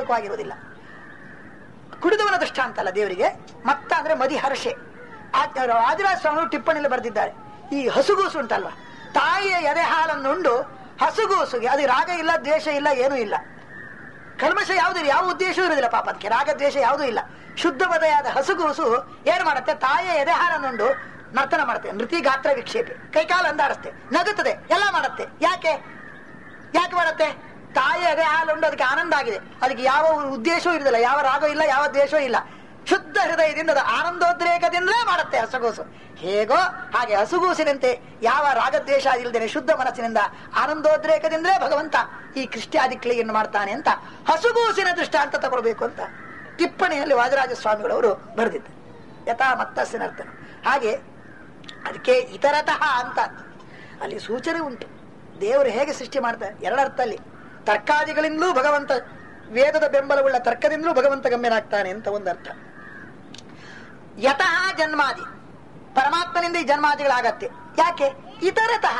ಪೂರಕವಾಗಿರುವುದಿಲ್ಲ ಕುಡಿದವನ ದೃಷ್ಟಾಂತ ಅಲ್ಲ ದೇವರಿಗೆ ಮತ್ತ ಅಂದ್ರೆ ಮದಿ ಹರ್ಷೆ ಆದಿರಾಜ ಸ್ವಾಮಿಗಳು ಟಿಪ್ಪಣಿಯಲ್ಲಿ ಬರೆದಿದ್ದಾರೆ ಈ ಹಸುಗೂಸು ಉಂಟಲ್ವಾ ತಾಯಿಯ ಎದೆ ಹಾಲನ್ನುಂಡು ಹಸುಗೂಸುಗೆ ಅದು ರಾಗ ಇಲ್ಲ ದ್ವೇಷ ಇಲ್ಲ ಏನೂ ಇಲ್ಲ ಕಲ್ಮಶ ಯಾವುದಿಲ್ಲ ಯಾವ ಉದ್ದೇಶವೂ ಇರುವುದಿಲ್ಲ ಪಾಪ ಅದಕ್ಕೆ ರಾಗ ದ್ವೇಷ ಯಾವುದೂ ಇಲ್ಲ ಶುದ್ಧ ಬದೆಯಾದ ಹಸುಗೂಸು ಏನ್ ಮಾಡುತ್ತೆ ತಾಯಿಯ ಎದೆ ಹಾಲನ್ನುಂಡು ನರ್ತನ ಮಾಡುತ್ತೆ ನೃತಿ ಗಾತ್ರ ವಿಕ್ಷೇಪೆ ಕೈಕಾಲು ಅಂದಾಡಿಸುತ್ತೆ ನಗುತ್ತದೆ ಎಲ್ಲ ಮಾಡುತ್ತೆ ಯಾಕೆ ಯಾಕೆ ಮಾಡುತ್ತೆ ತಾಯಿ ಎದೆ ಹಾಲುಂಡು ಅದಕ್ಕೆ ಆನಂದ ಆಗಿದೆ ಅದಕ್ಕೆ ಯಾವ ಉದ್ದೇಶವೂ ಇರುದಿಲ್ಲ ಯಾವ ರಾಗ ಇಲ್ಲ ಯಾವ ದ್ವೇಷವೂ ಇಲ್ಲ ಶುದ್ಧ ಹೃದಯದಿಂದ ಅದು ಆನಂದೋದ್ರೇಕದಿಂದಲೇ ಮಾಡುತ್ತೆ ಹಸುಗೂಸು ಹೇಗೋ ಹಾಗೆ ಹಸುಗೂಸಿನಂತೆ ಯಾವ ರಾಗದ್ವೇಷ ಇಲ್ಲದೇನೆ ಶುದ್ಧ ಮನಸ್ಸಿನಿಂದ ಆನಂದೋದ್ರೇಕದಿಂದಲೇ ಭಗವಂತ ಈ ಕೃಷ್ಟ್ಯಾದಿ ಕ್ರಿಯೆಯನ್ನು ಮಾಡ್ತಾನೆ ಅಂತ ಹಸುಗೂಸಿನ ದೃಷ್ಟಾಂತ ತಗೊಳ್ಬೇಕು ಅಂತ ಟಿಪ್ಪಣಿಯಲ್ಲಿ ವಾದರಾಜ ಸ್ವಾಮಿಗಳವರು ಬರೆದಿದ್ದ ಯಥಾ ಮತ್ತಸ್ಸಿನ ಅರ್ಥನ ಹಾಗೆ ಅದಕ್ಕೆ ಇತರತಃ ಅಂತ ಅಲ್ಲಿ ಸೂಚನೆ ಉಂಟು ದೇವರು ಹೇಗೆ ಸೃಷ್ಟಿ ಮಾಡ್ತಾರೆ ಎರಡರ್ಥ ಅಲ್ಲಿ ತರ್ಕಾದಿಗಳಿಂದಲೂ ಭಗವಂತ ವೇದದ ಬೆಂಬಲವುಳ್ಳ ತರ್ಕದಿಂದಲೂ ಭಗವಂತ ಗಮ್ಯನಾಗ್ತಾನೆ ಅಂತ ಒಂದು ಅರ್ಥ ಯತಃ ಜನ್ಮಾದಿ ಪರಮಾತ್ಮನಿಂದ ಈ ಜನ್ಮಾದಿಗಳಾಗತ್ತೆ ಯಾಕೆ ಇತರತಃ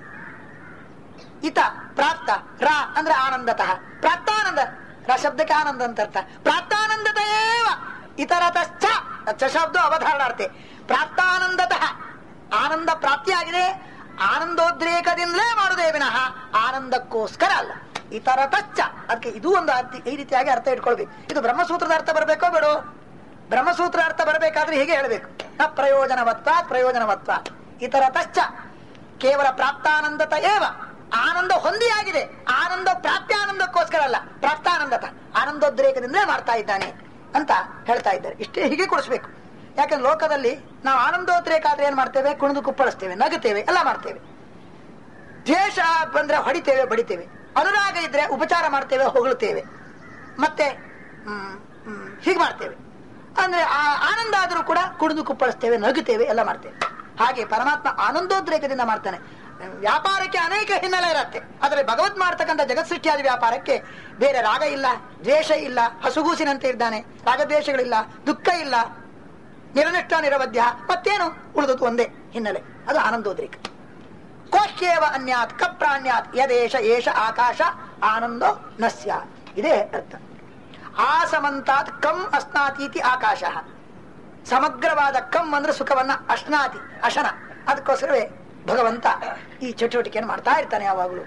ಇತ ಪ್ರಾಪ್ತ ರಾ ಅಂದ್ರೆ ಆನಂದತಃ ಪ್ರಾಪ್ತಾನಂದ ರ ಶಬ್ದಕ್ಕೆ ಆನಂದ ಅಂತ ಅರ್ಥ ಪ್ರಾಪ್ತಾನಂದತ ಏವ ಇತರತಶ್ಚ ಚ ಶಬ್ದ ಅವಧಾರಣಾರ್ಥೆ ಪ್ರಾಪ್ತಾನಂದತಃ ಆನಂದ ಪ್ರಾಪ್ತಿಯಾಗಿದೆ ಆನಂದೋದ್ರೇಕದಿಂದಲೇ ಮಾಡುದೇ ವಿನಃ ಆನಂದಕ್ಕೋಸ್ಕರ ಅಲ್ಲ ಇತರತಶ್ಚ ಅದಕ್ಕೆ ಇದು ಒಂದು ಅರ್ಥ ಈ ರೀತಿಯಾಗಿ ಅರ್ಥ ಇಟ್ಕೊಳ್ಬೇಕು ಇದು ಬ್ರಹ್ಮಸೂತ್ರದ ಅರ್ಥ ಬರಬೇಕೋ ಬೇಡೋ ಬ್ರಹ್ಮಸೂತ್ರ ಅರ್ಥ ಬರಬೇಕಾದ್ರೆ ಹೀಗೆ ಹೇಳಬೇಕು ನ ಪ್ರಯೋಜನವತ್ವ ಪ್ರಯೋಜನವತ್ವ ಇತರತಶ್ಚ ಕೇವಲ ಪ್ರಾಪ್ತಾನಂದತ ಏವ ಆನಂದ ಹೊಂದಿಯಾಗಿದೆ ಆನಂದ ಪ್ರಾಪ್ತ್ಯಾನಂದಕ್ಕೋಸ್ಕರ ಅಲ್ಲ ಪ್ರಾಪ್ತಾನಂದತ ಆನಂದೋದ್ರೇಕದಿಂದಲೇ ಮಾಡ್ತಾ ಇದ್ದಾನೆ ಅಂತ ಹೇಳ್ತಾ ಇದ್ದಾರೆ ಇಷ್ಟೇ ಹೀಗೆ ಕೊಡಿಸ್ಬೇಕು ಯಾಕಂದ್ರೆ ಲೋಕದಲ್ಲಿ ನಾವು ಆನಂದೋದ್ರೇಕ ಆದ್ರೆ ಏನ್ ಮಾಡ್ತೇವೆ ಕುಣಿದು ಕುಪ್ಪಳಿಸ್ತೇವೆ ನಗುತ್ತೇವೆ ಎಲ್ಲ ಮಾಡ್ತೇವೆ ದ್ವೇಷ ಬಂದ್ರೆ ಹೊಡಿತೇವೆ ಬಡಿತೇವೆ ಅನುರಾಗ ಇದ್ರೆ ಉಪಚಾರ ಮಾಡ್ತೇವೆ ಹೊಗಳುತ್ತೇವೆ ಮತ್ತೆ ಹ್ಮ್, ಹ್ಮ್, ಹೀಗೆ ಮಾಡ್ತೇವೆ ಅಂದ್ರೆ ಆ ಆನಂದ ಆದರೂ ಕೂಡ ಕುಡಿದು ಕುಪ್ಪಳಿಸ್ತೇವೆ ನಗುತ್ತೇವೆ ಎಲ್ಲ ಮಾಡ್ತೇವೆ ಹಾಗೆ ಪರಮಾತ್ಮ ಆನಂದೋದ್ರೇಕದಿಂದ ಮಾಡ್ತಾನೆ ವ್ಯಾಪಾರಕ್ಕೆ ಅನೇಕ ಹಿನ್ನೆಲೆ ಇರುತ್ತೆ ಆದರೆ ಭಗವತ್ ಮಾಡ್ತಕ್ಕಂಥ ಜಗತ್ ಸೃಷ್ಟಿಯಾದ ವ್ಯಾಪಾರಕ್ಕೆ ಬೇರೆ ರಾಗ ಇಲ್ಲ ದ್ವೇಷ ಇಲ್ಲ ಹಸುಗೂಸಿನಂತೆ ಇದ್ದಾನೆ ರಾಗದ್ವೇಷಗಳಿಲ್ಲ ದುಃಖ ಇಲ್ಲ ನಿರನಿಷ್ಠ ನಿರವಧ್ಯ ಮತ್ತೇನು ಉಳಿದದ್ದು ಒಂದೇ ಹಿನ್ನೆಲೆ ಅದು ಆನಂದೋದ್ರೇಕ ಕೋಶ್ಯೇವ ಅನ್ಯಾತ್ ಕಪ್ರಾಣ್ಯಾತ್ ಯದೇಶ ಏಷ ಆಕಾಶ ಆನಂದೋ ನ ಸ್ಯಾತ್ ಇದೇ ಅರ್ಥ ಆಸಮಂತಾತ್ ಕಂ ಅಸ್ನಾತೀತಿ ಆಕಾಶ ಸಮಗ್ರವಾದ ಕಂ ಅಂದ್ರೆ ಸುಖವನ್ನ ಅಶ್ನಾತಿ ಅಶನ ಅದಕ್ಕೋಸ್ಕರವೇ ಭಗವಂತ ಈ ಚಟುವಟಿಕೆಯನ್ನು ಮಾಡ್ತಾ ಇರ್ತಾನೆ ಯಾವಾಗಲೂ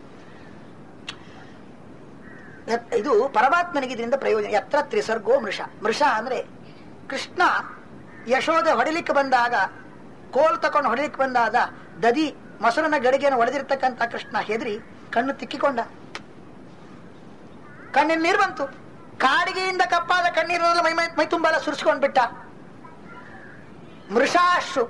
ಇದು ಪರಮಾತ್ಮನಿಗೆ ಇದರಿಂದ ಪ್ರಯೋಜನ ಎತ್ರ ತ್ರಿಸರ್ಗೋ ಮೃಷ ಮೃಷ ಅಂದ್ರೆ ಕೃಷ್ಣ ಯಶೋಧ ಹೊಡಿಲಿಕ್ಕೆ ಬಂದಾಗ ಕೋಲ್ ತಕೊಂಡು ಹೊಡಿಲಿಕ್ಕೆ ಬಂದಾದ ದದಿ ಮೊಸರನ ಗಡಿಗೆಯನ್ನು ಒಡೆದಿರ್ತಕ್ಕಂಥ ಕೃಷ್ಣ ಹೆದರಿ ಕಣ್ಣು ತಿಕ್ಕಿಕೊಂಡ ಕಣ್ಣಿನ ನೀರು ಬಂತು ಕಾಡಿಗೆಯಿಂದ ಕಪ್ಪಾದ ಕಣ್ಣೀರನ್ನೆಲ್ಲ ಮೈ ಮೈ- ಮೈ ತುಂಬೆಲ್ಲ ಸುರಿಸ್ಕೊಂಡ್ ಬಿಟ್ಟ ಮೃಷಾಶು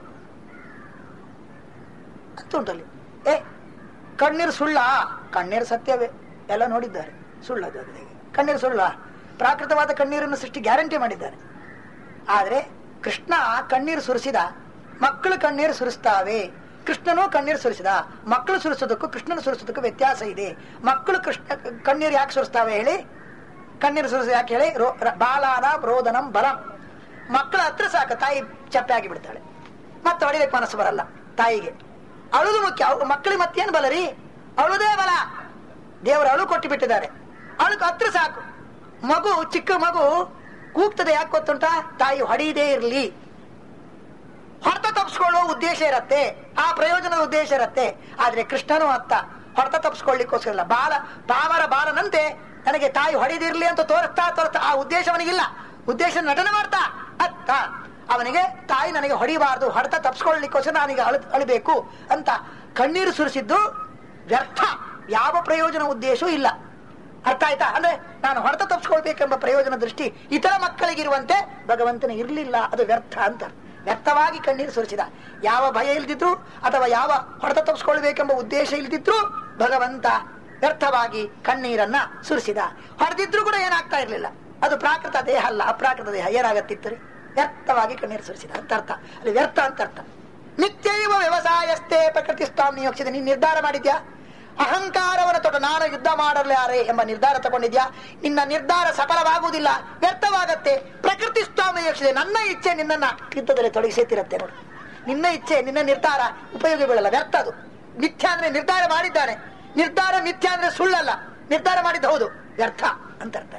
ಅಂತ ಉಂಟಲ್ಲಿ ಏ ಕಣ್ಣೀರು ಸುಳ್ಳ ಕಣ್ಣೀರು ಸತ್ಯವೇ ಎಲ್ಲ ನೋಡಿದ್ದಾರೆ ಸುಳ್ಳದು ಅದು ಹೇಗೆ ಕಣ್ಣೀರು ಸುಳ್ಳ ಪ್ರಾಕೃತವಾದ ಕಣ್ಣೀರನ್ನು ಸೃಷ್ಟಿ ಗ್ಯಾರಂಟಿ ಮಾಡಿದ್ದಾರೆ ಆದ್ರೆ ಕೃಷ್ಣ ಕಣ್ಣೀರು ಸುರಿಸಿದ ಮಕ್ಕಳು ಕಣ್ಣೀರು ಸುರಿಸ್ತಾವೆ ಕೃಷ್ಣನೂ ಕಣ್ಣೀರು ಸುರಿಸಿದ ಮಕ್ಕಳು ಸುರಿಸೋದಕ್ಕೂ ಕೃಷ್ಣನ ಸುರಿಸೋದಕ್ಕೂ ವ್ಯತ್ಯಾಸ ಇದೆ ಮಕ್ಕಳು ಕೃಷ್ಣ ಕಣ್ಣೀರು ಯಾಕೆ ಸುರಿಸ್ತಾವೆ ಹೇಳಿ ಕಣ್ಣೀರು ಸುರಿಸಿ ಯಾಕೆ ಹೇಳಿ ರೋ- ರ- ಬಾಲಾನ ರೋದನಂ ಬಲಂ ಮಕ್ಕಳ ಹತ್ರ ಸಾಕು ತಾಯಿ ಚಪ್ಪೆ ಆಗಿ ಬಿಡ್ತಾಳೆ ಮತ್ತೆ ಹೊಡಿಲಿಕ್ಕೆ ಮನಸ್ಸು ಬರಲ್ಲ ತಾಯಿಗೆ ಅಳುದು ಮುಖ್ಯ ಅವ್- ಮಕ್ಕಳಿಗೆ ಮತ್ತೇನು ಬಲ ರೀ ಅಳುದೇ ಬಲ ದೇವರು ಅಳು ಕೊಟ್ಟು ಬಿಟ್ಟಿದ್ದಾರೆ ಅಳುಕು ಹತ್ರ ಸಾಕು ಮಗು ಚಿಕ್ಕ ಮಗು ಕೂಗ್ತದೆ ಯಾಕೆ ಗೊತ್ತುಂಟಾ ತಾಯಿ ಹೊಡೆಯದೇ ಇರ್ಲಿ ಹೊಡೆತ ತಪ್ಪಿಸ್ಕೊಳ್ಳುವ ಉದ್ದೇಶ ಇರತ್ತೆ ಆ ಪ್ರಯೋಜನದ ಉದ್ದೇಶ ಇರತ್ತೆ ಆದ್ರೆ ಕೃಷ್ಣನು ಅತ್ತ ಹೊಡೆತ ತಪ್ಪಿಸ್ಕೊಳ್ಳಿಕ್ಕೋಸ್ಕರ ಇಲ್ಲ. ಬಾಲ ಪಾಮರ ಬಾಲನಂತೆ ನನಗೆ ತಾಯಿ ಹೊಡೆದಿರ್ಲಿ ಅಂತ ತೋರಿಸ್ತಾ ತೋರಿಸ್ತಾ ಆ ಉದ್ದೇಶ ಅವನಿಗಿಲ್ಲ ಉದ್ದೇಶ ನಟನೆ ಮಾಡ್ತಾ ಅತ್ತ ಅವನಿಗೆ ತಾಯಿ ನನಗೆ ಹೊಡಿಬಾರ್ದು ಹೊಡೆತ ತಪ್ಪಿಸ್ಕೊಳ್ಳಿಕ್ಕೋಸ್ಕರ ನಾನೀಗ ಅಳು ಅಳಬೇಕು ಅಂತ ಕಣ್ಣೀರು ಸುರಿಸಿದ್ದು ವ್ಯರ್ಥ ಯಾವ ಪ್ರಯೋಜನ ಉದ್ದೇಶವೂ ಇಲ್ಲ ಅರ್ಥ ಆಯ್ತಾ ಅಂದ್ರೆ ನಾನು ಹೊಡೆತ ತಪ್ಪಿಸ್ಕೊಳ್ಬೇಕೆಂಬ ಪ್ರಯೋಜನ ದೃಷ್ಟಿ ಇತರ ಮಕ್ಕಳಿಗಿರುವಂತೆ ಭಗವಂತನ ಇರಲಿಲ್ಲ ಅದು ವ್ಯರ್ಥ ಅಂತ ವ್ಯರ್ಥವಾಗಿ ಕಣ್ಣೀರು ಸುರಿಸಿದ ಯಾವ ಭಯ ಇಲ್ದಿದ್ರು ಅಥವಾ ಯಾವ ಹೊಡೆತ ತಪ್ಪಿಸ್ಕೊಳ್ಬೇಕೆಂಬ ಉದ್ದೇಶ ಇಲ್ದಿದ್ರು ಭಗವಂತ ವ್ಯರ್ಥವಾಗಿ ಕಣ್ಣೀರನ್ನ ಸುರಿಸಿದ ಹೊಡೆದಿದ್ರು ಕೂಡ ಏನಾಗ್ತಾ ಇರ್ಲಿಲ್ಲ ಅದು ಪ್ರಾಕೃತ ದೇಹ ಅಲ್ಲ ಅಪ್ರಾಕೃತ ದೇಹ ಏನಾಗತ್ತಿತ್ತು ರೀ? ವ್ಯರ್ಥವಾಗಿ ಕಣ್ಣೀರು ಸುರಿಸಿದ ಅಂತ ಅರ್ಥ ಅಲ್ಲಿ ವ್ಯರ್ಥ ಅಂತ ಅರ್ಥ ನಿತ್ಯೈವ ವ್ಯವಸಾಯಸ್ಥೆ ಪ್ರಕೃತಿ ಸ್ವಾಮಿ ನಿಯೋಗಿಸಿದೆ ನೀನ್ ನಿರ್ಧಾರ ಮಾಡಿದ್ಯಾ ಅಹಂಕಾರವನ್ನು ತೊಟ್ಟು ನಾನು ಯುದ್ಧ ಮಾಡಲಾರೆ ಎಂಬ ನಿರ್ಧಾರ ತಗೊಂಡಿದ್ಯಾ ನಿನ್ನ ನಿರ್ಧಾರ ಸಫಲವಾಗುವುದಿಲ್ಲ ವ್ಯರ್ಥವಾಗತ್ತೆ ಪ್ರಕೃತಿ ಸ್ವಾಮಿ ಯೋಚಿಸಿದೆ ನನ್ನ ಇಚ್ಛೆ ನಿನ್ನನ್ನ ಯುದ್ಧದಲ್ಲಿ ತೊಡಗಿಸುತ್ತಿರುತ್ತೆ ನೋಡಿ ನಿನ್ನ ಇಚ್ಛೆ ನಿನ್ನ ನಿರ್ಧಾರ ಉಪಯೋಗ ಬೀಳಲ್ಲ ವ್ಯರ್ಥ ಅದು ಮಿಥ್ಯ ಅಂದ್ರೆ ನಿರ್ಧಾರ ಮಾಡಿದ್ದಾನೆ ನಿರ್ಧಾರ ಮಿಥ್ಯ ಅಂದ್ರೆ ಸುಳ್ಳಲ್ಲ ನಿರ್ಧಾರ ಮಾಡಿದ್ದು ಹೌದು ವ್ಯರ್ಥ ಅಂತ ಅರ್ಥ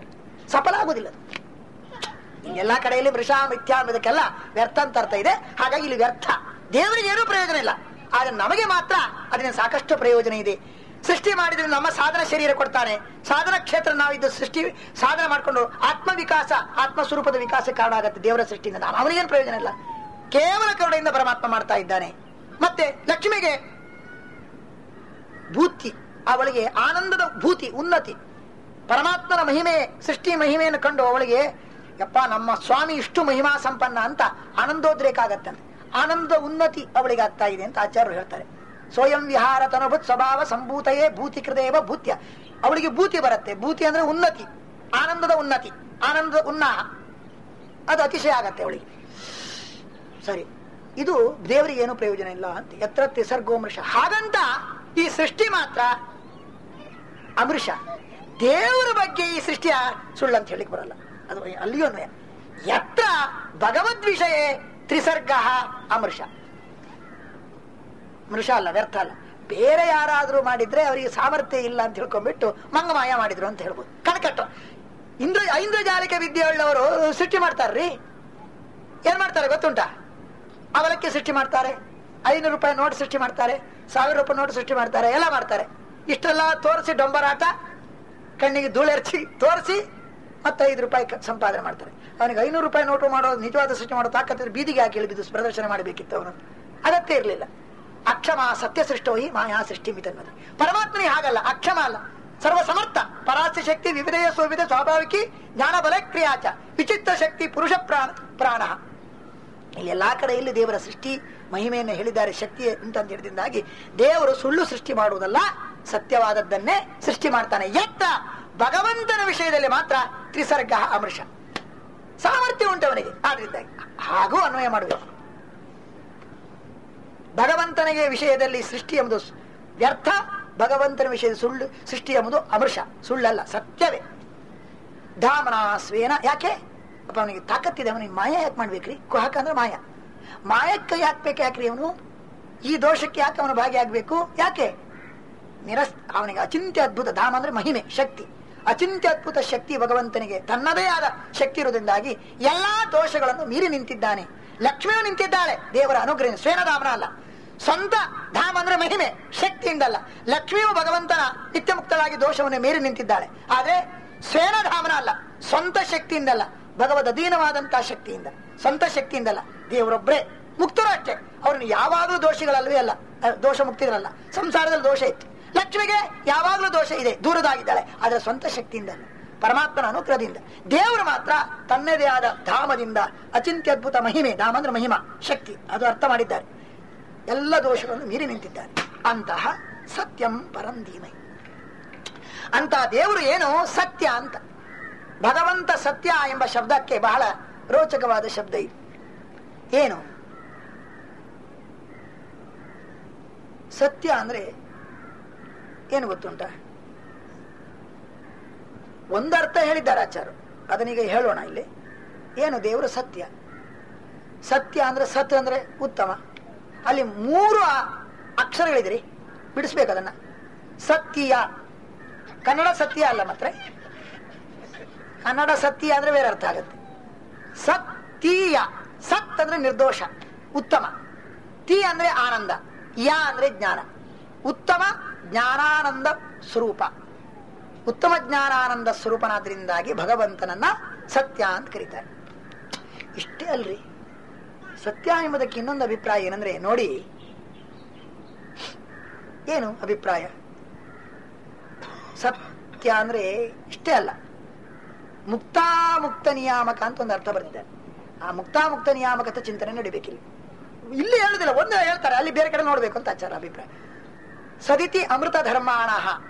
ಸಫಲ ಆಗುದಿಲ್ಲ ಅದು. ಎಲ್ಲಾ ಕಡೆಯಲ್ಲಿ ವೃಷ ಮಿಥ್ಯಾ ಅನ್ನೋದಕ್ಕೆಲ್ಲ ವ್ಯರ್ಥ ಅಂತ ಅರ್ಥ ಇದೆ ಹಾಗಾಗಿ ಇಲ್ಲಿ ವ್ಯರ್ಥ ದೇವರಿಗೆ ಏನೂ ಪ್ರಯೋಜನ ಇಲ್ಲ ಆದ್ರೆ ನಮಗೆ ಮಾತ್ರ ಅದರಿಂದ ಸಾಕಷ್ಟು ಪ್ರಯೋಜನ ಇದೆ ಸೃಷ್ಟಿ ಮಾಡಿದ್ರೆ ನಮ್ಮ ಸಾಧನ ಶರೀರ ಕೊಡ್ತಾನೆ ಸಾಧನ ಕ್ಷೇತ್ರ ನಾವಿದ್ದು ಸೃಷ್ಟಿ ಸಾಧನ ಮಾಡ್ಕೊಂಡು ಆತ್ಮ ವಿಕಾಸ ಆತ್ಮ ಸ್ವರೂಪದ ವಿಕಾಸ ಕಾರಣ ಆಗತ್ತೆ ದೇವರ ಸೃಷ್ಟಿಯಿಂದ ನಾನು ಅವನಿಗೇನು ಪ್ರಯೋಜನ ಇಲ್ಲ ಕೇವಲ ಕರುಣೆಯಿಂದ ಪರಮಾತ್ಮ ಮಾಡ್ತಾ ಇದ್ದಾನೆ ಮತ್ತೆ ಲಕ್ಷ್ಮಿಗೆ ಭೂತಿ ಅವಳಿಗೆ ಆನಂದದ ಭೂತಿ ಉನ್ನತಿ ಪರಮಾತ್ಮನ ಮಹಿಮೆ ಸೃಷ್ಟಿ ಮಹಿಮೆಯನ್ನು ಕಂಡು ಅವಳಿಗೆ ಯಪ್ಪ ನಮ್ಮ ಸ್ವಾಮಿ ಇಷ್ಟು ಮಹಿಮಾ ಸಂಪನ್ನ ಅಂತ ಆನಂದೋದ್ರೇಕ ಆಗತ್ತಂತೆ ಆನಂದ ಉನ್ನತಿ ಅವಳಿಗೆ ಆಗ್ತಾ ಇದೆ ಅಂತ ಆಚಾರ್ಯರು ಹೇಳ್ತಾರೆ ಸ್ವಯಂ ವಿಹಾರ ತನುಭುತ್ ಸ್ವಭಾವ ಸಂಭೂತಯೇ ಭೂತಿ ಕೃದೇವ ಭೂತ್ಯ ಅವಳಿಗೆ ಭೂತಿ ಬರುತ್ತೆ ಭೂತಿ ಅಂದ್ರೆ ಉನ್ನತಿ ಆನಂದದ ಉನ್ನತಿ ಆನಂದದ ಉನ್ನಾಹ ಅದು ಅತಿಶಯ ಆಗತ್ತೆ ಅವಳಿಗೆ ಸರಿ ಇದು ದೇವರಿಗೆ ಏನು ಪ್ರಯೋಜನ ಇಲ್ಲ ಅಂತ ಎತ್ರ ತಿಸರ್ಗೋಮೃಷ ಹಾಗಂತ ಈ ಸೃಷ್ಟಿ ಮಾತ್ರ ಅಮೃಷ ದೇವರ ಬಗ್ಗೆ ಈ ಸೃಷ್ಟಿಯ ಸುಳ್ಳು ಅಂತ ಹೇಳಿಕ್ ಬರಲ್ಲ ಅದು ಅಲ್ಲಿಯೂ ಅನ್ವಯ ಯತ್ರ ಭಗವದ್ ವಿಷಯ ತ್ರಿಸರ್ಗ ಅಮೃಷ ಮೃಷ ಅಲ್ಲ ವ್ಯರ್ಥ ಅಲ್ಲ ಬೇರೆ ಯಾರಾದ್ರೂ ಮಾಡಿದ್ರೆ ಅವರಿಗೆ ಸಾಮರ್ಥ್ಯ ಇಲ್ಲ ಅಂತ ತಿಳ್ಕೊಂಡ್ಬಿಟ್ಟು ಮಂಗಮಾಯ ಮಾಡಿದ್ರು ಅಂತ ಹೇಳ್ಬೋದು ಕಣಕಟ್ಟು ಇಂದ್ರ ಐಂದ್ರಜಾಲಿಕ ವಿದ್ಯೆ ಉಳ್ಳವರು ಸೃಷ್ಟಿ ಮಾಡ್ತಾರ್ರಿ ಏನ್ ಮಾಡ್ತಾರೆ ಗೊತ್ತುಂಟಾ ಅವಲಕ್ಕಿ ಸೃಷ್ಟಿ ಮಾಡ್ತಾರೆ ಐನೂರು ರೂಪಾಯಿ ನೋಟ್ ಸೃಷ್ಟಿ ಮಾಡ್ತಾರೆ ಸಾವಿರ ರೂಪಾಯಿ ನೋಟ್ ಸೃಷ್ಟಿ ಮಾಡ್ತಾರೆ ಎಲ್ಲ ಮಾಡ್ತಾರೆ ಇಷ್ಟೆಲ್ಲ ತೋರಿಸಿ ಡೊಂಬರಾಟ ಕಣ್ಣಿಗೆ ಧೂಳೆರ್ಚಿ ತೋರಿಸಿ ಮತ್ತೆ ಐದು ರೂಪಾಯಿ ಕ- ಸಂಪಾದನೆ ಮಾಡ್ತಾರೆ ಅವನಿಗೆ ಐನೂರು ರೂಪಾಯಿ ನೋಟು ಮಾಡೋ ನಿಜವಾದ ಸೃಷ್ಟಿ ಮಾಡೋ ತಾಕತ್ತಿದ್ರೆ ಬೀದಿಗೆ ಹಾಕಿ ಇಳಿದು ಪ್ರದರ್ಶನ ಮಾಡಬೇಕಿತ್ತು ಅವನು ಅಗತ್ಯ ಇರಲಿಲ್ಲ ಅಕ್ಷಮ ಸತ್ಯ ಸೃಷ್ಟೋ ಹಿ ಮಾಯಾ ಸೃಷ್ಟಿ ಮಿತನ್ನೋದು ಪರಮಾತ್ಮನಿಗೆ ಹಾಗಲ್ಲ ಅಕ್ಷಮ ಅಲ್ಲ ಸರ್ವ ಸಮರ್ಥ ಪರಾಸ್ಯ ಶಕ್ತಿ ವಿವಿಧೆಯ ಸೋವಿಧ ಸ್ವಾಭಾವಿಕಿ ಜ್ಞಾನ ಬಲ ಕ್ರಿಯಾಚ ವಿಚಿತ್ರ ಶಕ್ತಿ ಪುರುಷ ಪ್ರಾಣ ಪ್ರಾಣ ಇಲ್ಲಿ ಎಲ್ಲಾ ಕಡೆಯಲ್ಲಿ ದೇವರ ಸೃಷ್ಟಿ ಮಹಿಮೆಯನ್ನು ಹೇಳಿದ್ದಾರೆ ಶಕ್ತಿ ಅಂತ ಹೇಳಿದಿಂದಾಗಿ ದೇವರು ಸುಳ್ಳು ಸೃಷ್ಟಿ ಮಾಡುವುದಲ್ಲ ಸತ್ಯವಾದದ್ದನ್ನೇ ಸೃಷ್ಟಿ ಮಾಡ್ತಾನೆ ಎತ್ತ ಭಗವಂತನ ವಿಷಯದಲ್ಲಿ ಮಾತ್ರ ತ್ರಿಸರ್ಗ ಅಮೃಷ ಸಾಮರ್ಥ್ಯ ಉಂಟು ಅವನಿಗೆ ಆದ್ರಿಂದ ಹಾಗೂ ಅನ್ವಯ ಮಾಡಬೇಕು ಭಗವಂತನಿಗೆ ವಿಷಯದಲ್ಲಿ ಸೃಷ್ಟಿ ಎಂಬುದು ಸ್- ವ್ಯರ್ಥ ಭಗವಂತನ ವಿಷಯದ ಸುಳ್ಳು ಸೃಷ್ಟಿ ಎಂಬುದು ಅಮೃಷ ಸುಳ್ಳಲ್ಲ ಸತ್ಯವೇ ಧಾಮನ ಸ್ವೇನ ಯಾಕೆ ಅಪ್ಪ ಅವನಿಗೆ ತಾಕತ್ತಿದೆ ಅವನಿಗೆ ಮಾಯ ಯಾಕೆ ಮಾಡ್ಬೇಕ್ರಿ ಕುಹಕ ಅಂದ್ರೆ ಮಾಯ ಮಾಯಕ್ಕೆ ಯಾಕೆ ಯಾಕ್ರಿ ಅವನು ಈ ದೋಷಕ್ಕೆ ಯಾಕೆ ಅವನು ಭಾಗಿಯಾಗಬೇಕು ಯಾಕೆ ನಿರಸ್ ಅವನಿಗೆ ಅಚಿಂತ್ಯ ಅದ್ಭುತ ಧಾಮ ಅಂದ್ರೆ ಮಹಿಮೆ ಶಕ್ತಿ ಅಚಿಂತ್ಯ ಅದ್ಭುತ ಶಕ್ತಿ ಭಗವಂತನಿಗೆ ತನ್ನದೇ ಆದ ಶಕ್ತಿ ಇರುವುದರಿಂದಾಗಿ ಎಲ್ಲಾ ದೋಷಗಳನ್ನು ಮೀರಿ ನಿಂತಿದ್ದಾನೆ ಲಕ್ಷ್ಮಿಯು ನಿಂತಿದ್ದಾಳೆ ದೇವರ ಅನುಗ್ರಹ ಶ್ವೇನಧಾಮನ ಅಲ್ಲ ಸ್ವಂತ ಧಾಮ ಅಂದ್ರೆ ಮಹಿಮೆ ಶಕ್ತಿಯಿಂದಲ್ಲ ಲಕ್ಷ್ಮಿಯು ಭಗವಂತನ ನಿತ್ಯ ಮುಕ್ತಳಾಗಿ ದೋಷವನ್ನು ಮೀರಿ ನಿಂತಿದ್ದಾಳೆ ಆದ್ರೆ ಶ್ವೇನಧಾಮನ ಅಲ್ಲ ಸ್ವಂತ ಶಕ್ತಿಯಿಂದಲ್ಲ ಭಗವದ್ ಅಧೀನವಾದಂತಹ ಶಕ್ತಿಯಿಂದ ಸ್ವಂತ ಶಕ್ತಿಯಿಂದಲ್ಲ ದೇವರೊಬ್ಬರೇ ಮುಕ್ತರು ಅಷ್ಟೇ ಅವ್ರನ್ನ ಯಾವಾಗಲೂ ದೋಷಿಗಳಲ್ವೇ ಅಲ್ಲ ಅಹ್, ದೋಷ ಮುಕ್ತಿಗಳಲ್ಲ ಸಂಸಾರದಲ್ಲಿ ದೋಷ ಇತ್ತು ಲಕ್ಷ್ಮಿಗೆ ಯಾವಾಗಲೂ ದೋಷ ಇದೆ ದೂರದಾಗಿದ್ದಾಳೆ ಆದ್ರೆ ಸ್ವಂತ ಶಕ್ತಿಯಿಂದ ಅಲ್ಲ ಪರಮಾತ್ಮನ ಅನುಗ್ರಹದಿಂದ ದೇವರು ಮಾತ್ರ ತನ್ನದೇ ಆದ ಧಾಮದಿಂದ ಅಚಿಂತ್ಯ ಅದ್ಭುತ ಮಹಿಮೆ ಧಾಮ ಅಂದ್ರೆ ಮಹಿಮಾ ಶಕ್ತಿ ಅದು ಅರ್ಥ ಮಾಡಿದ್ದಾರೆ ಎಲ್ಲ ದೋಷಗಳನ್ನು ಮೀರಿ ನಿಂತಿದ್ದಾರೆ ಅಂತಹ ಸತ್ಯಂ ಪರಂ ಧೀಮೈ ಅಂತಹ ದೇವರು ಏನು ಸತ್ಯ ಅಂತ ಭಗವಂತ ಸತ್ಯ ಎಂಬ ಶಬ್ದಕ್ಕೆ ಬಹಳ ರೋಚಕವಾದ ಶಬ್ದ ಇದೆ ಏನು ಸತ್ಯ ಅಂದ್ರೆ ಏನು ಗೊತ್ತುಂಟ ಒಂದರ್ಥ ಹೇಳಿದ್ದಾರೆ ಆಚಾರ್ಯರು ಅದನ್ನೀಗ ಹೇಳೋಣ ಇಲ್ಲಿ ಏನು ದೇವರು ಸತ್ಯ ಸತ್ಯ ಅಂದ್ರೆ ಸತ್ ಅಂದ್ರೆ ಉತ್ತಮ ಅಲ್ಲಿ ಮೂರು ಆ- ಅಕ್ಷರಗಳಿದಿರಿ ಬಿಡಿಸ್ಬೇಕು ಅದನ್ನ ಸತ್ಯ ಕನ್ನಡ ಸತ್ಯ ಅಲ್ಲ ಮಾತ್ರ ಕನ್ನಡ ಸತ್ಯ ಅಂದ್ರೆ ಬೇರೆ ಅರ್ಥ ಆಗುತ್ತೆ ಸತ್ಯ ಸತ್ ಅಂದ್ರೆ ನಿರ್ದೋಷ ಉತ್ತಮ ತಿ ಅಂದ್ರೆ ಆನಂದ ಯ ಅಂದ್ರೆ ಜ್ಞಾನ ಉತ್ತಮ ಜ್ಞಾನಾನಂದ ಸ್ವರೂಪ ಉತ್ತಮ ಜ್ಞಾನಾನಂದ ಸ್ವರೂಪನಾದ್ರಿಂದಾಗಿ ಭಗವಂತನನ್ನ ಸತ್ಯ ಅಂತ ಕರೀತಾರೆ ಇಷ್ಟೇ ಅಲ್ರಿ ಸತ್ಯ ಎಂಬುದಕ್ಕೆ ಇನ್ನೊಂದು ಅಭಿಪ್ರಾಯ ಏನಂದ್ರೆ ನೋಡಿ ಏನು ಅಭಿಪ್ರಾಯ ಸತ್ಯ ಅಂದ್ರೆ ಇಷ್ಟೇ ಅಲ್ಲ ಮುಕ್ತಾಮುಕ್ತ ನಿಯಾಮಕ ಅಂತ ಒಂದು ಅರ್ಥ ಬರ್ತಿದೆ ಆ ಮುಕ್ತಾಮುಕ್ತ ನಿಯಾಮಕದ ಚಿಂತನೆ ನಡಿಬೇಕಿಲ್ಲ ಇಲ್ಲಿ ಹೇಳುದಿಲ್ಲ ಒಂದು ಹೇಳ್ತಾರೆ ಅಲ್ಲಿ ಬೇರೆ ಕಡೆ ನೋಡ್ಬೇಕು ಅಂತ ಆಚಾರ ಅಭಿಪ್ರಾಯ ಸದಿತಿ ಅಮೃತ ಧರ್ಮಾಣ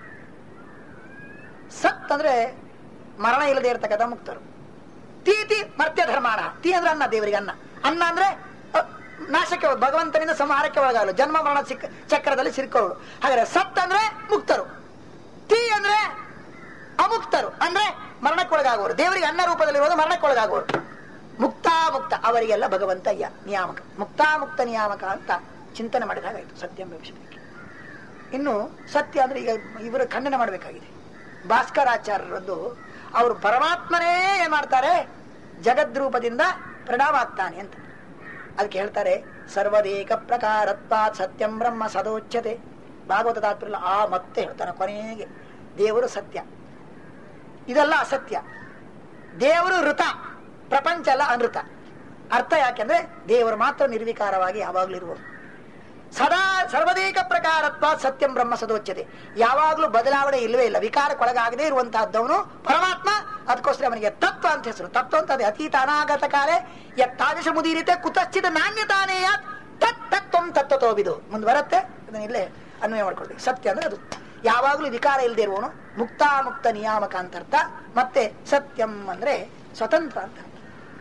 ಸತ್ ಅಂದ್ರೆ ಮರಣ ಇಲ್ಲದೆ ಇರತಕ್ಕಂಥ ಮುಕ್ತರು ತೀತಿ ಮರ್ತ್ಯ ಧರ್ಮಾಣ ತೀ ಅಂದ್ರೆ ಅನ್ನ ದೇವರಿಗೆ ಅನ್ನ ಅನ್ನ ಅಂದ್ರೆ ಅ, ನಾಶಕ್ಕೆ ಹೋಗ್- ಭಗವಂತನಿಂದ ಸಂಹಾರಕ್ಕೆ ಒಳಗಾಗಲು ಜನ್ಮ ಮರಣ ಸಿಕ್ಕ ಚಕ್ರದಲ್ಲಿ ಸಿಕ್ಕೋರು ಹಾಗಾದ್ರೆ ಸತ್ ಅಂದ್ರೆ ಮುಕ್ತರು ತೀ ಅಂದ್ರೆ ಅಮುಕ್ತರು ಅಂದ್ರೆ ಮರಣಕ್ಕೊಳಗಾಗುವರು ದೇವರಿಗೆ ಅನ್ನ ರೂಪದಲ್ಲಿರುವುದು ಮರಣಕ್ಕೊಳಗಾಗುವರು ಮುಕ್ತಾಮುಕ್ತ ಅವರಿಗೆಲ್ಲ ಭಗವಂತ ಯ ನಿಯಾಮಕ ಮುಕ್ತಾಮುಕ್ತ ನಿಯಾಮಕ ಅಂತ ಚಿಂತನೆ ಮಾಡಿದಾಗಾಯ್ತು ಸತ್ಯ ಎಂಬ ವಿಷಯಕ್ಕೆ ಇನ್ನು ಸತ್ಯ ಅಂದ್ರೆ ಈಗ ಇವರು ಖಂಡನೆ ಮಾಡಬೇಕಾಗಿದೆ ಭಾಸ್ಕರಾಚಾರ್ಯರದ್ದು ಅವರು ಪರಮಾತ್ಮನೇ ಏನ್ ಮಾಡ್ತಾರೆ ಜಗದ್ರೂಪದಿಂದ ಪ್ರಣಾಮಾಗ್ತಾನೆ ಅಂತ ಅದಕ್ಕೆ ಹೇಳ್ತಾರೆ ಸರ್ವದೇಕ ಪ್ರಕಾರತ್ವ ಸತ್ಯಂ ಬ್ರಹ್ಮ ಸದೋಚ್ಯತೆ ಭಾಗವತ ತಾತ್ಪರ್ಯ ಆ ಮತ್ತೆ ಹೇಳ್ತಾನೆ ಕೊನೆಗೆ ದೇವರು ಸತ್ಯ ಇದೆಲ್ಲ ಅಸತ್ಯ ದೇವರು ಋತ ಪ್ರಪಂಚ ಅಲ್ಲ ಅನೃತ ಅರ್ಥ ಯಾಕೆಂದ್ರೆ ದೇವರು ಮಾತ್ರ ನಿರ್ವಿಕಾರವಾಗಿ ಯಾವಾಗ್ಲೂ ಇರುವುದು ಸದಾ ಸರ್ವದೇಕ ಪ್ರಕಾರತ್ವ ಸತ್ಯಂ ಬ್ರಹ್ಮ ಸದೋಚ್ಯತೆ ಯಾವಾಗ್ಲೂ ಬದಲಾವಣೆ ಇಲ್ಲವೇ ಇಲ್ಲ ವಿಕಾರಕ್ಕೊಳಗಾಗದೇ ಇರುವಂತಹದ್ದವನು ಪರಮಾತ್ಮ ಅದಕ್ಕೋಸ್ಕರ ಅವನಿಗೆ ತತ್ವ ಅಂತ ಹೆಸರು ತತ್ವ ಅಂತ ಅದೇ ಅತೀತ ಅನಾಗತ ಕಾಲೇ ಯತ್ತಾದೃಶ ಮುದೀರಿತೆ ಕುತಶ್ಚಿತ ನಾಣ್ಯತಾನೇಯ ತತ್ ತತ್ವಂ ತತ್ವತೋಬಿದು ಮುಂದೆ ಬರುತ್ತೆ ಅದನ್ನ ಇಲ್ಲೇ ಅನ್ವಯ ಮಾಡ್ಕೊಳ್ಳಿ ಸತ್ಯ ಅಂದ್ರೆ ಅದು ಯಾವಾಗ್ಲೂ ವಿಕಾರ ಇಲ್ಲದೆ ಇರುವವನು ಮುಕ್ತಾಮುಕ್ತ ನಿಯಾಮಕ ಅಂತ ಅರ್ಥ ಮತ್ತೆ ಸತ್ಯಂ ಅಂದ್ರೆ ಸ್ವತಂತ್ರ ಅಂತ ಅರ್ಥ.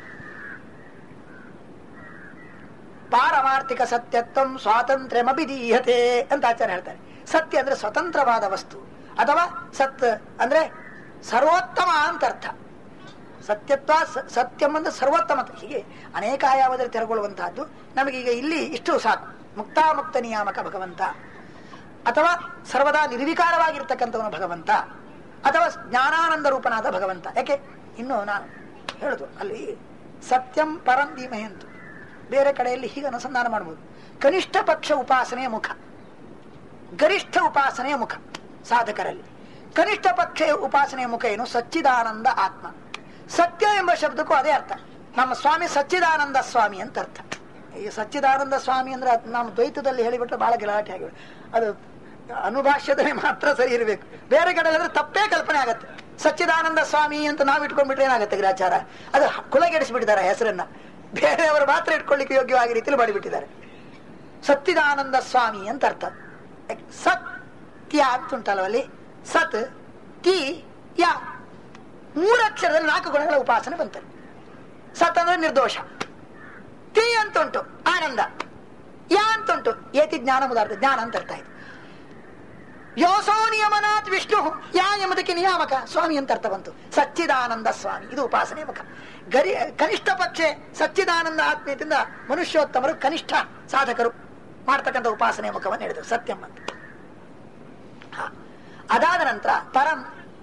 ಪಾರಮಾರ್ಥಿಕ ಸತ್ಯತ್ವಂ ಸ್ವಾತಂತ್ರ್ಯಮಭಿಧೀಯತೆ ಅಂತ ಆಚಾರ್ಯ ಹೇಳ್ತಾರೆ ಸತ್ಯ ಅಂದ್ರೆ ಸ್ವತಂತ್ರವಾದ ವಸ್ತು ಅಥವಾ ಸತ್ ಅಂದ್ರೆ ಸರ್ವೋತ್ತಮ ಅಂತ ಅರ್ಥ ಸತ್ಯತ್ವ ಸ- ಸತ್ಯಂ ಅಂದ್ರೆ ಸರ್ವೋತ್ತಮ ಅಂತ. ಹೀಗೆ ಅನೇಕ ಆಯಾಮದಲ್ಲಿ ತೆರಗೊಳ್ಳುವಂತಹದ್ದು ನಮಗೀಗ ಇಲ್ಲಿ ಇಷ್ಟು ಸಾಕು ಮುಕ್ತಾಮುಕ್ತ ನಿಯಾಮಕ ಭಗವಂತ ಅಥವಾ ಸರ್ವದಾ ನಿರ್ವಿಕಾರವಾಗಿರ್ತಕ್ಕಂಥವನು ಭಗವಂತ ಅಥವಾ ಜ್ಞಾನಾನಂದ ರೂಪನಾದ ಭಗವಂತ ಯಾಕೆ ಇನ್ನು ನಾನು ಹೇಳುದು ಅಲ್ಲಿ ಸತ್ಯಂ ಪರಂ ಧೀಮಹಿ ಅಂತ ಬೇರೆ ಕಡೆಯಲ್ಲಿ ಹೀಗೆ ಅನುಸಂಧಾನ ಮಾಡಬಹುದು ಕನಿಷ್ಠ ಪಕ್ಷ ಉಪಾಸನೆಯ ಮುಖ ಗರಿಷ್ಠ ಉಪಾಸನೆಯ ಮುಖ ಸಾಧಕರಲ್ಲಿ ಕನಿಷ್ಠ ಪಕ್ಷ ಉಪಾಸನೆಯ ಮುಖ ಏನು ಸಚ್ಚಿದಾನಂದ ಆತ್ಮ ಸತ್ಯ ಎಂಬ ಶಬ್ದಕ್ಕೂ ಅದೇ ಅರ್ಥ ನಮ್ಮ ಸ್ವಾಮಿ ಸಚ್ಚಿದಾನಂದ ಸ್ವಾಮಿ ಅಂತ ಅರ್ಥ ಈ ಸಚ್ಚಿದಾನಂದ ಸ್ವಾಮಿ ಅಂದ್ರೆ ಅದ್ ನಮ್ಮ ದ್ವೈತದಲ್ಲಿ ಹೇಳಿಬಿಟ್ರೆ ಬಹಳ ಗಲಾಟೆ ಆಗಿಬಿಡು ಅದು ಅನುಭಾಷ್ಯದಲ್ಲಿ ಮಾತ್ರ ಸರಿ ಇರಬೇಕು ಬೇರೆ ಕಡೆ ಹೇಳಿದ್ರೆ ತಪ್ಪೇ ಕಲ್ಪನೆ ಆಗತ್ತೆ ಸಚ್ಚಿದಾನಂದ ಸ್ವಾಮಿ ಅಂತ ನಾವು ಇಟ್ಕೊಂಡ್ಬಿಟ್ರೆ ಏನಾಗುತ್ತೆ ಗ್ರಾಚಾರ ಅದು ಕುಲಗೆಡಿಸ್ಬಿಟ್ಟಿದ್ದಾರೆ ಹೆಸರನ್ನ ಬೇರೆಯವರು ಮಾತ್ರ ಇಟ್ಕೊಳ್ಳಿಕ್ಕೆ ಯೋಗ್ಯವಾಗಿ ರೀತಿಯಲ್ಲಿ ಮಾಡಿಬಿಟ್ಟಿದ್ದಾರೆ ಸತ್ತಿದಾನಂದ ಸ್ವಾಮಿ ಅಂತ ಅರ್ಥ ಸತ್ಯ ಅಂತ ಉಂಟಲ್ವಲ್ಲಿ ಸತ್ ತಿ ಯ ಮೂರಕ್ಷರದಲ್ಲಿ ನಾಲ್ಕು ಗುಣಗಳ ಉಪಾಸನೆ ಬಂತಲ್ಲಿ ಸತ್ ಅಂದ್ರೆ ನಿರ್ದೋಷ ತಿ ಅಂತ ಉಂಟು ಆನಂದ ಯಾ ಅಂತ ಉಂಟು ಏತಿ ಜ್ಞಾನ ಮುದಾರ್ಥ ಜ್ಞಾನ ಅಂತ ಅರ್ಥ ಆಯ್ತು ಯೋಸೋ ನಿಯಮನಾಥ್ ವಿಷ್ಣು ಯಾ ಎಂಬುದಕ್ಕೆ ನಿಯಾಮಕ ಸ್ವಾಮಿ ಅಂತ ಅರ್ಥ ಬಂತು ಸಚ್ಚಿದಾನಂದ ಸ್ವಾಮಿ ಇದು ಉಪಾಸನೆ ಮುಖ ಗರಿ ಕನಿಷ್ಠ ಪಕ್ಷೆ ಸಚ್ಚಿದಾನಂದ ಆತ್ಮೀಯದಿಂದ ಮನುಷ್ಯೋತ್ತಮರು ಕನಿಷ್ಠ ಸಾಧಕರು ಮಾಡ್ತಕ್ಕಂಥ ಉಪಾಸನೆ ಮುಖವನ್ನು ಹೇಳಿದರು ಸತ್ಯಂ ಅಂತ ಹ. ಅದಾದ ನಂತರ ಪರಂ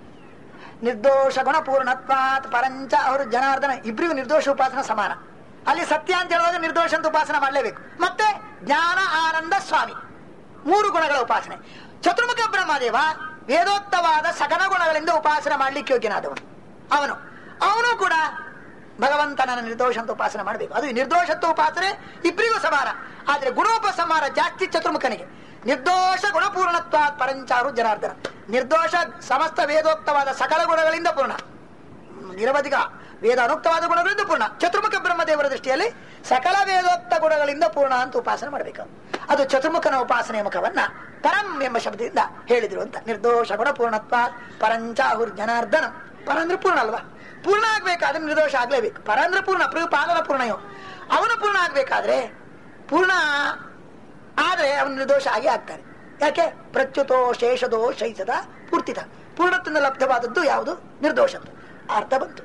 ನಿರ್ದೋಷ ಗುಣಪೂರ್ಣತ್ವಾತ್ ಪರಂಚ ಅವರು ಜನಾರ್ದನ ಇಬ್ಬರಿಗೂ ನಿರ್ದೋಷ ಉಪಾಸನ ಸಮಾನ ಅಲ್ಲಿ ಸತ್ಯ ಅಂತ ಹೇಳುವಾಗ ನಿರ್ದೋಷ ಅಂತ ಉಪಾಸನ ಮಾಡಲೇಬೇಕು ಮತ್ತೆ ಜ್ಞಾನ ಆನಂದ ಸ್ವಾಮಿ ಮೂರು ಗುಣಗಳ ಉಪಾಸನೆ ಚತುರ್ಮುಖ ಬ್ರಹ್ಮದೇವ ವೇದೋಕ್ತವಾದ ಸಕಲ ಗುಣಗಳಿಂದ ಉಪಾಸನೆ ಮಾಡ್ಲಿಕ್ಕೆ ಯೋಗ್ಯನಾದವನು ಅವನು ಅವನು ಕೂಡ ಭಗವಂತನ ನಿರ್ದೋಷ ಅಂತ ಉಪಾಸನೆ ಮಾಡಬೇಕು ಅದು ನಿರ್ದೋಷತ್ವ ಉಪಾಸನೆ ಇಬ್ಬರಿಗೂ ಸಮಾನ ಆದ್ರೆ ಗುಣೋಪಸಂಹಾರ ಜಾಸ್ತಿ ಚತುರ್ಮುಖನಿಗೆ ನಿರ್ದೋಷ ಗುಣಪೂರ್ಣತ್ವ ಪರಂಚಾರು ಜನಾರ್ದನ ನಿರ್ದೋಷ ಸಮಸ್ತ ವೇದೋಕ್ತವಾದ ಸಕಲ ಗುಣಗಳಿಂದ ಪೂರ್ಣ ನಿರವಧಿಕ ವೇದ ಅನುಕ್ತವಾದ ಗುಣಗಳಿಂದ ಪೂರ್ಣ ಚತುರ್ಮುಖ ಬ್ರಹ್ಮದೇವರ ದೃಷ್ಟಿಯಲ್ಲಿ ಸಕಲ ವೇದೋಕ್ತ ಗುಣಗಳಿಂದ ಪೂರ್ಣ ಅಂತ ಉಪಾಸನೆ ಮಾಡಬೇಕು ಅದು ಚತುರ್ಮುಖನ ಉಪಾಸನೆಯ ಮುಖವನ್ನ ಪರಂ ಎಂಬ ಶಬ್ದದಿಂದ ಹೇಳಿದ್ರು ಅಂತ ನಿರ್ದೋಷ ಗುಣಪೂರ್ಣತ್ವ ಪರಂಚಾಹುರ್ ಜನಾರ್ದನ ಪರ ಅಂದ್ರೆ ಪೂರ್ಣ ಅಲ್ವಾ ಪೂರ್ಣ ಆಗ್ಬೇಕಾದ್ರೆ ನಿರ್ದೋಷ ಆಗ್ಲೇಬೇಕು ಪರ ಅಂದ್ರೆ ಪೂರ್ಣ ಪಾಲನ ಪೂರ್ಣಯೋ ಅವನು ಪೂರ್ಣ ಆಗ್ಬೇಕಾದ್ರೆ ಪೂರ್ಣ ಆದ್ರೆ ಅವನು ನಿರ್ದೋಷ ಆಗೇ ಆಗ್ತಾನೆ ಯಾಕೆ ಪ್ರಚ್ಯುತೋ ಶೇಷದೋ ಶೈಸದ ಪೂರ್ತಿತ ಪೂರ್ಣತ್ವದಿಂದ ಲಬ್ಧವಾದದ್ದು ಯಾವುದು ನಿರ್ದೋಷದ್ದು ಅರ್ಥ ಬಂತು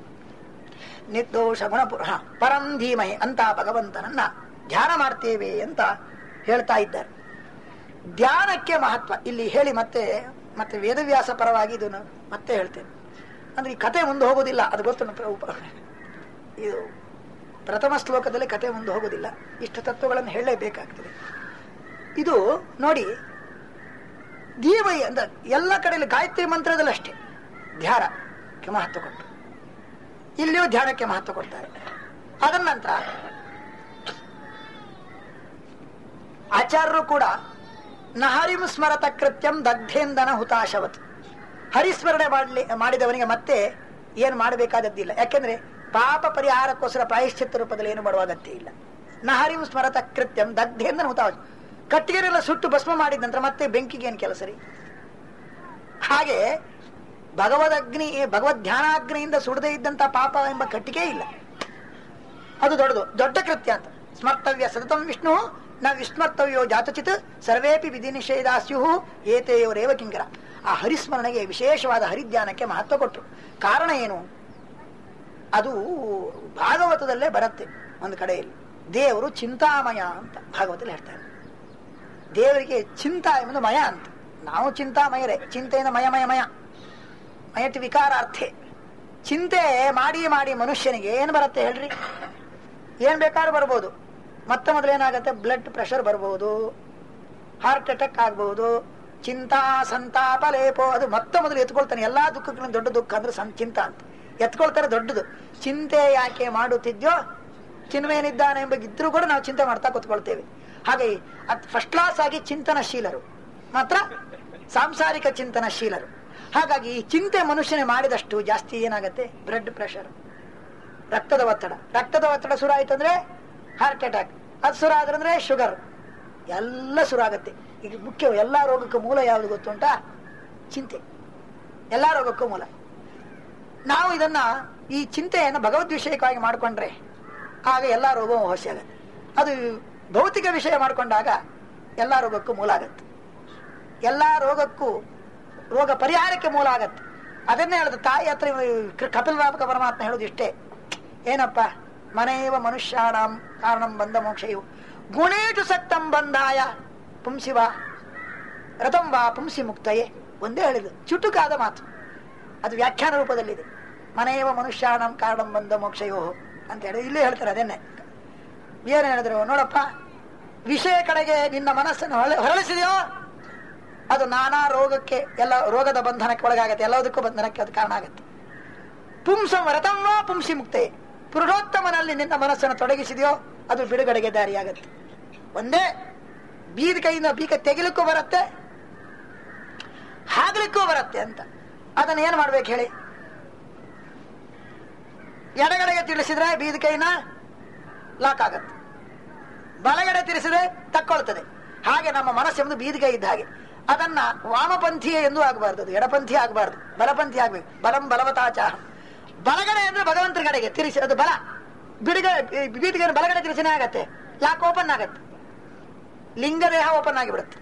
ನಿರ್ದೋಷ ಗುಣಪುರ ಹ, ಪರಂ ಧೀಮಹಿ ಅಂತ ಭಗವಂತನನ್ನ ಧ್ಯಾನ ಮಾಡ್ತೇವೆ ಅಂತ ಹೇಳ್ತಾ ಇದ್ದಾರೆ ಧ್ಯಾನಕ್ಕೆ ಮಹತ್ವ ಇಲ್ಲಿ ಹೇಳಿ ಮತ್ತೆ ಮತ್ತೆ ವೇದವ್ಯಾಸ ಪರವಾಗಿ ಇದನ್ನು ಮತ್ತೆ ಹೇಳ್ತೇನೆ ಅಂದ್ರೆ ಈ ಕತೆ ಮುಂದೆ ಹೋಗೋದಿಲ್ಲ ಅದು ಗೊತ್ತು ನ- ಉಪ- ಇದು ಪ್ರಥಮ ಶ್ಲೋಕದಲ್ಲಿ ಕತೆ ಮುಂದೆ ಹೋಗೋದಿಲ್ಲ ಇಷ್ಟು ತತ್ವಗಳನ್ನು ಹೇಳಲೇಬೇಕಾಗ್ತದೆ ಇದು ನೋಡಿ ದೀವೈ ಅಂದ್ರೆ ಎಲ್ಲ ಕಡೆಯಲ್ಲಿ ಗಾಯತ್ರಿ ಮಂತ್ರದಲ್ಲಿ ಅಷ್ಟೇ ಧ್ಯಾನಕ್ಕೆ ಮಹತ್ವ ಕೊಟ್ಟು ಇಲ್ಲಿಯೂ ಧ್ಯಾನಕ್ಕೆ ಮಹತ್ವ ಕೊಡ್ತಾರೆ ಅದರ ನಂತರ ಆಚಾರ್ಯರು ಕೂಡ ನಹರಿಂ ಸ್ಮರತ ಕೃತ್ಯಂ ದಗ್ಧೇಂದನ ಹುತಾಶವತ್ ಹರಿಸ್ಮರಣೆ ಮಾಡಲಿ ಮಾಡಿದವನಿಗೆ ಮತ್ತೆ ಏನು ಮಾಡಬೇಕಾದದ್ದಿಲ್ಲ ಯಾಕೆಂದ್ರೆ ಪಾಪ ಪರಿಹಾರಕ್ಕೋಸ್ಕರ ಪ್ರಾಯಶ್ಚಿತ್ತ ರೂಪದಲ್ಲಿ ಏನು ಮಾಡುವ ಅಗತ್ಯ ಇಲ್ಲ ನಹರಿಂ ಸ್ಮರತ ಕೃತ್ಯಂ ದಗ್ಧೇಂದನ ಹುತಾಶ ಕಟ್ಟಿಗೆನೆಲ್ಲ ಸುಟ್ಟು ಭಸ್ಮ ಮಾಡಿದ ನಂತರ ಮತ್ತೆ ಬೆಂಕಿಗೆ ಏನು ಕೆಲಸ ರೀ ಹಾಗೆ ಭಗವದಗ್ನಿ ಭಗವದ್ ಧ್ಯಾನಾಗ್ನಿಯಿಂದ ಸುಡದೇ ಇದ್ದಂತ ಪಾಪ ಎಂಬ ಕಟ್ಟಿಗೆ ಇಲ್ಲ ಅದು ದೊಡ್ಡದು ದೊಡ್ಡ ಕೃತ್ಯ ಅಂತ ಸ್ಮರ್ತವ್ಯ ಸತತಂ ವಿಷ್ಣು ನ ವಿಸ್ಮರ್ತವ್ಯೋ ಜಾತಚಿತ್ ಸರ್ವೇಪಿ ವಿಧಿ ನಿಷೇಧಾಸ್ಯು ಏತೆಯವರೇವ ಕಿಂಕರ ಆ ಹರಿಸ್ಮರಣೆಗೆ ವಿಶೇಷವಾದ ಹರಿಧ್ಯಾನಕ್ಕೆ ಮಹತ್ವ ಕೊಟ್ಟರು ಕಾರಣ ಏನು ಅದು ಭಾಗವತದಲ್ಲೇ ಬರುತ್ತೆ ಒಂದು ಕಡೆಯಲ್ಲಿ ದೇವರು ಚಿಂತಾಮಯ ಅಂತ ಭಾಗವತದಲ್ಲಿ ಹೇಳ್ತಾರೆ ದೇವರಿಗೆ ಚಿಂತ ಎಂಬುದು ಮಯ ಅಂತ ನಾವು ಚಿಂತಾಮಯರೇ ಚಿಂತೆಯಿಂದ ಮಯ ಮಯ ಮಯ ಮಯಟ್ ವಿಕಾರಾರ್ಥೆ ಚಿಂತೆ ಮಾಡಿ ಮಾಡಿ ಮನುಷ್ಯನಿಗೆ ಏನು ಬರುತ್ತೆ ಹೇಳ್ರಿ ಏನ್ ಬೇಕಾದ್ರೂ ಬರ್ಬೋದು ಮತ್ತೆ ಮೊದಲು ಏನಾಗುತ್ತೆ ಬ್ಲಡ್ ಪ್ರೆಷರ್ ಬರ್ಬೋದು ಹಾರ್ಟ್ ಅಟ್ಯಾಕ್ ಆಗ್ಬಹುದು ಚಿಂತಾ ಸಂತಾಪ ಲೇಪೋ ಅದು ಮತ್ತೆ ಮೊದಲು ಎತ್ಕೊಳ್ತಾನೆ ಎಲ್ಲಾ ದುಃಖಗಳಿಂದ ದೊಡ್ಡ ದುಃಖ ಅಂದ್ರೆ ಸಂ ಚಿಂತ ಅಂತ ಎತ್ಕೊಳ್ತಾರೆ ದೊಡ್ಡದು ಚಿಂತೆ ಯಾಕೆ ಮಾಡುತ್ತಿದ್ಯೋ ಚಿನ್ಮೇನಿದ್ದಾನೆ ಎಂಬ ಇದ್ರೂ ಕೂಡ ನಾವು ಚಿಂತೆ ಮಾಡ್ತಾ ಕೂತ್ಕೊಳ್ತೇವೆ ಹಾಗೆ ಅದ್ ಫಸ್ಟ್ ಕ್ಲಾಸ್ ಆಗಿ ಚಿಂತನಶೀಲರು ಮಾತ್ರ ಸಾಂಸಾರಿಕ ಚಿಂತನಶೀಲರು ಹಾಗಾಗಿ ಈ ಚಿಂತೆ ಮನುಷ್ಯನೇ ಮಾಡಿದಷ್ಟು ಜಾಸ್ತಿ ಏನಾಗುತ್ತೆ ಬ್ಲಡ್ ಪ್ರೆಷರ್ ರಕ್ತದ ಒತ್ತಡ ರಕ್ತದ ಒತ್ತಡ ಶುರು ಆಯ್ತು ಅಂದ್ರೆ ಹಾರ್ಟ್ ಅಟ್ಯಾಕ್ ಅದು ಶುರು ಆದ್ರಂದ್ರೆ ಶುಗರ್ ಎಲ್ಲ ಶುರು ಆಗತ್ತೆ ಈಗ ಮುಖ್ಯ ಎಲ್ಲಾ ರೋಗಕ್ಕೂ ಮೂಲ ಯಾವುದು ಗೊತ್ತುಂಟಾ ಚಿಂತೆ ಎಲ್ಲಾ ರೋಗಕ್ಕೂ ಮೂಲ ನಾವು ಇದನ್ನ ಈ ಚಿಂತೆಯನ್ನು ಭಗವದ್ ವಿಷಯಕವಾಗಿ ಮಾಡಿಕೊಂಡ್ರೆ ಆಗ ಎಲ್ಲಾ ರೋಗವೂ ವಾಸಿ ಆಗತ್ತೆ ಅದು ಭೌತಿಕ ವಿಷಯ ಮಾಡಿಕೊಂಡಾಗ ಎಲ್ಲಾ ರೋಗಕ್ಕೂ ಮೂಲ ಆಗತ್ತೆ ಎಲ್ಲಾ ರೋಗಕ್ಕೂ ರೋಗ ಪರಿಹಾರಕ್ಕೆ ಮೂಲ ಆಗತ್ತೆ ಅದನ್ನೇ ಹೇಳುದು ತಾಯಿ ಹತ್ರ ಕಪಿಲ್ ರಾಮಕ ಪರಮಾತ್ಮ ಹೇಳುದು ಇಷ್ಟೇ ಏನಪ್ಪ ಮನೆಯವ ಮನುಷ್ಯಾಣಂ ಕಾರಣಂ ಬಂದ ಮೋಕ್ಷಯು ಗುಣೇಶು ಸಕ್ತಂ ಬಂಧಾಯ ಪುಂಸಿವ ರಥಂ ವಾ ಪುಂಸಿ ಮುಕ್ತಯೇ ಒಂದೇ ಹೇಳಿದ್ದು ಚುಟುಕಾದ ಮಾತು ಅದು ವ್ಯಾಖ್ಯಾನ ರೂಪದಲ್ಲಿದೆ ಮನೆಯವ ಮನುಷ್ಯಾಣಂ ಕಾರಣಂ ಬಂದ ಮೋಕ್ಷಯೋ ಅಂತ ಹೇಳಿ ಇಲ್ಲೇ ಹೇಳ್ತಾರೆ ಅದನ್ನೇ ಏನ್ ಹೇಳಿದ್ರು ನೋಡಪ್ಪ ವಿಷಯ ಕಡೆಗೆ ನಿನ್ನ ಮನಸ್ಸನ್ನು ಹೊಳ- ಹೊರಳಿಸಿದೆಯೋ ಅದು ನಾನಾ ರೋಗಕ್ಕೆ ಎಲ್ಲ ರೋಗದ ಬಂಧನಕ್ಕೆ ಒಳಗಾಗತ್ತೆ ಎಲ್ಲದಕ್ಕೂ ಬಂಧನಕ್ಕೆ ಅದು ಕಾರಣ ಆಗತ್ತೆ ಪುಂಸಂ ರಥಂವ ಪುಂಸಿ ಮುಕ್ತೆ ಪುರುಷೋತ್ತಮನಲ್ಲಿ ನಿನ್ನ ಮನಸ್ಸನ್ನು ತೊಡಗಿಸಿದೆಯೋ ಅದು ಬಿಡುಗಡೆಗೆ ದಾರಿಯಾಗತ್ತೆ ಒಂದೇ ಬೀದ ಕೈಯಿಂದ ಬೀಗ ತೆಗಿಲಿಕ್ಕೂ ಬರುತ್ತೆ ಹಾಗ್ಲಿಕ್ಕೂ ಬರುತ್ತೆ ಅಂತ ಅದನ್ನ ಏನ್ ಮಾಡ್ಬೇಕು ಹೇಳಿ ಎಡಗಡೆಗೆ ತಿಳಿಸಿದ್ರೆ ಬೀದ ಕೈನ ಲಾಕ್ ಆಗತ್ತೆ ಬಲಗಡೆ ತಿರುಸಿದ್ರೆ ತಕ್ಕೊಳ್ತದೆ ಹಾಗೆ ನಮ್ಮ ಮನಸ್ಸೆಂಬುದು ಬೀದಿಗೆ ಇದ್ದ ಹಾಗೆ ಅದನ್ನ ವಾಮಪಂಥಿ ಎಂದು ಆಗಬಾರ್ದು ಅದು ಎಡಪಂಥಿ ಆಗಬಾರ್ದು ಬಲಪಂಥಿ ಆಗ್ಬೇಕು ಬಲಂ ಬಲವತಾಚಾಹ ಬಲಗಡೆ ಅಂದ್ರೆ ಭಗವಂತರ ಕಡೆಗೆ ತಿರುಸಿ ಅದು ಬಲ ಬಿಡುಗ ಬೀದಿಗೆ ಬಲಗಡೆ ತಿರುಸಿನೇ ಆಗತ್ತೆ ಲಾಕ್ ಓಪನ್ ಆಗತ್ತೆ ಲಿಂಗ ದೇಹ ಓಪನ್ ಆಗಿಬಿಡುತ್ತೆ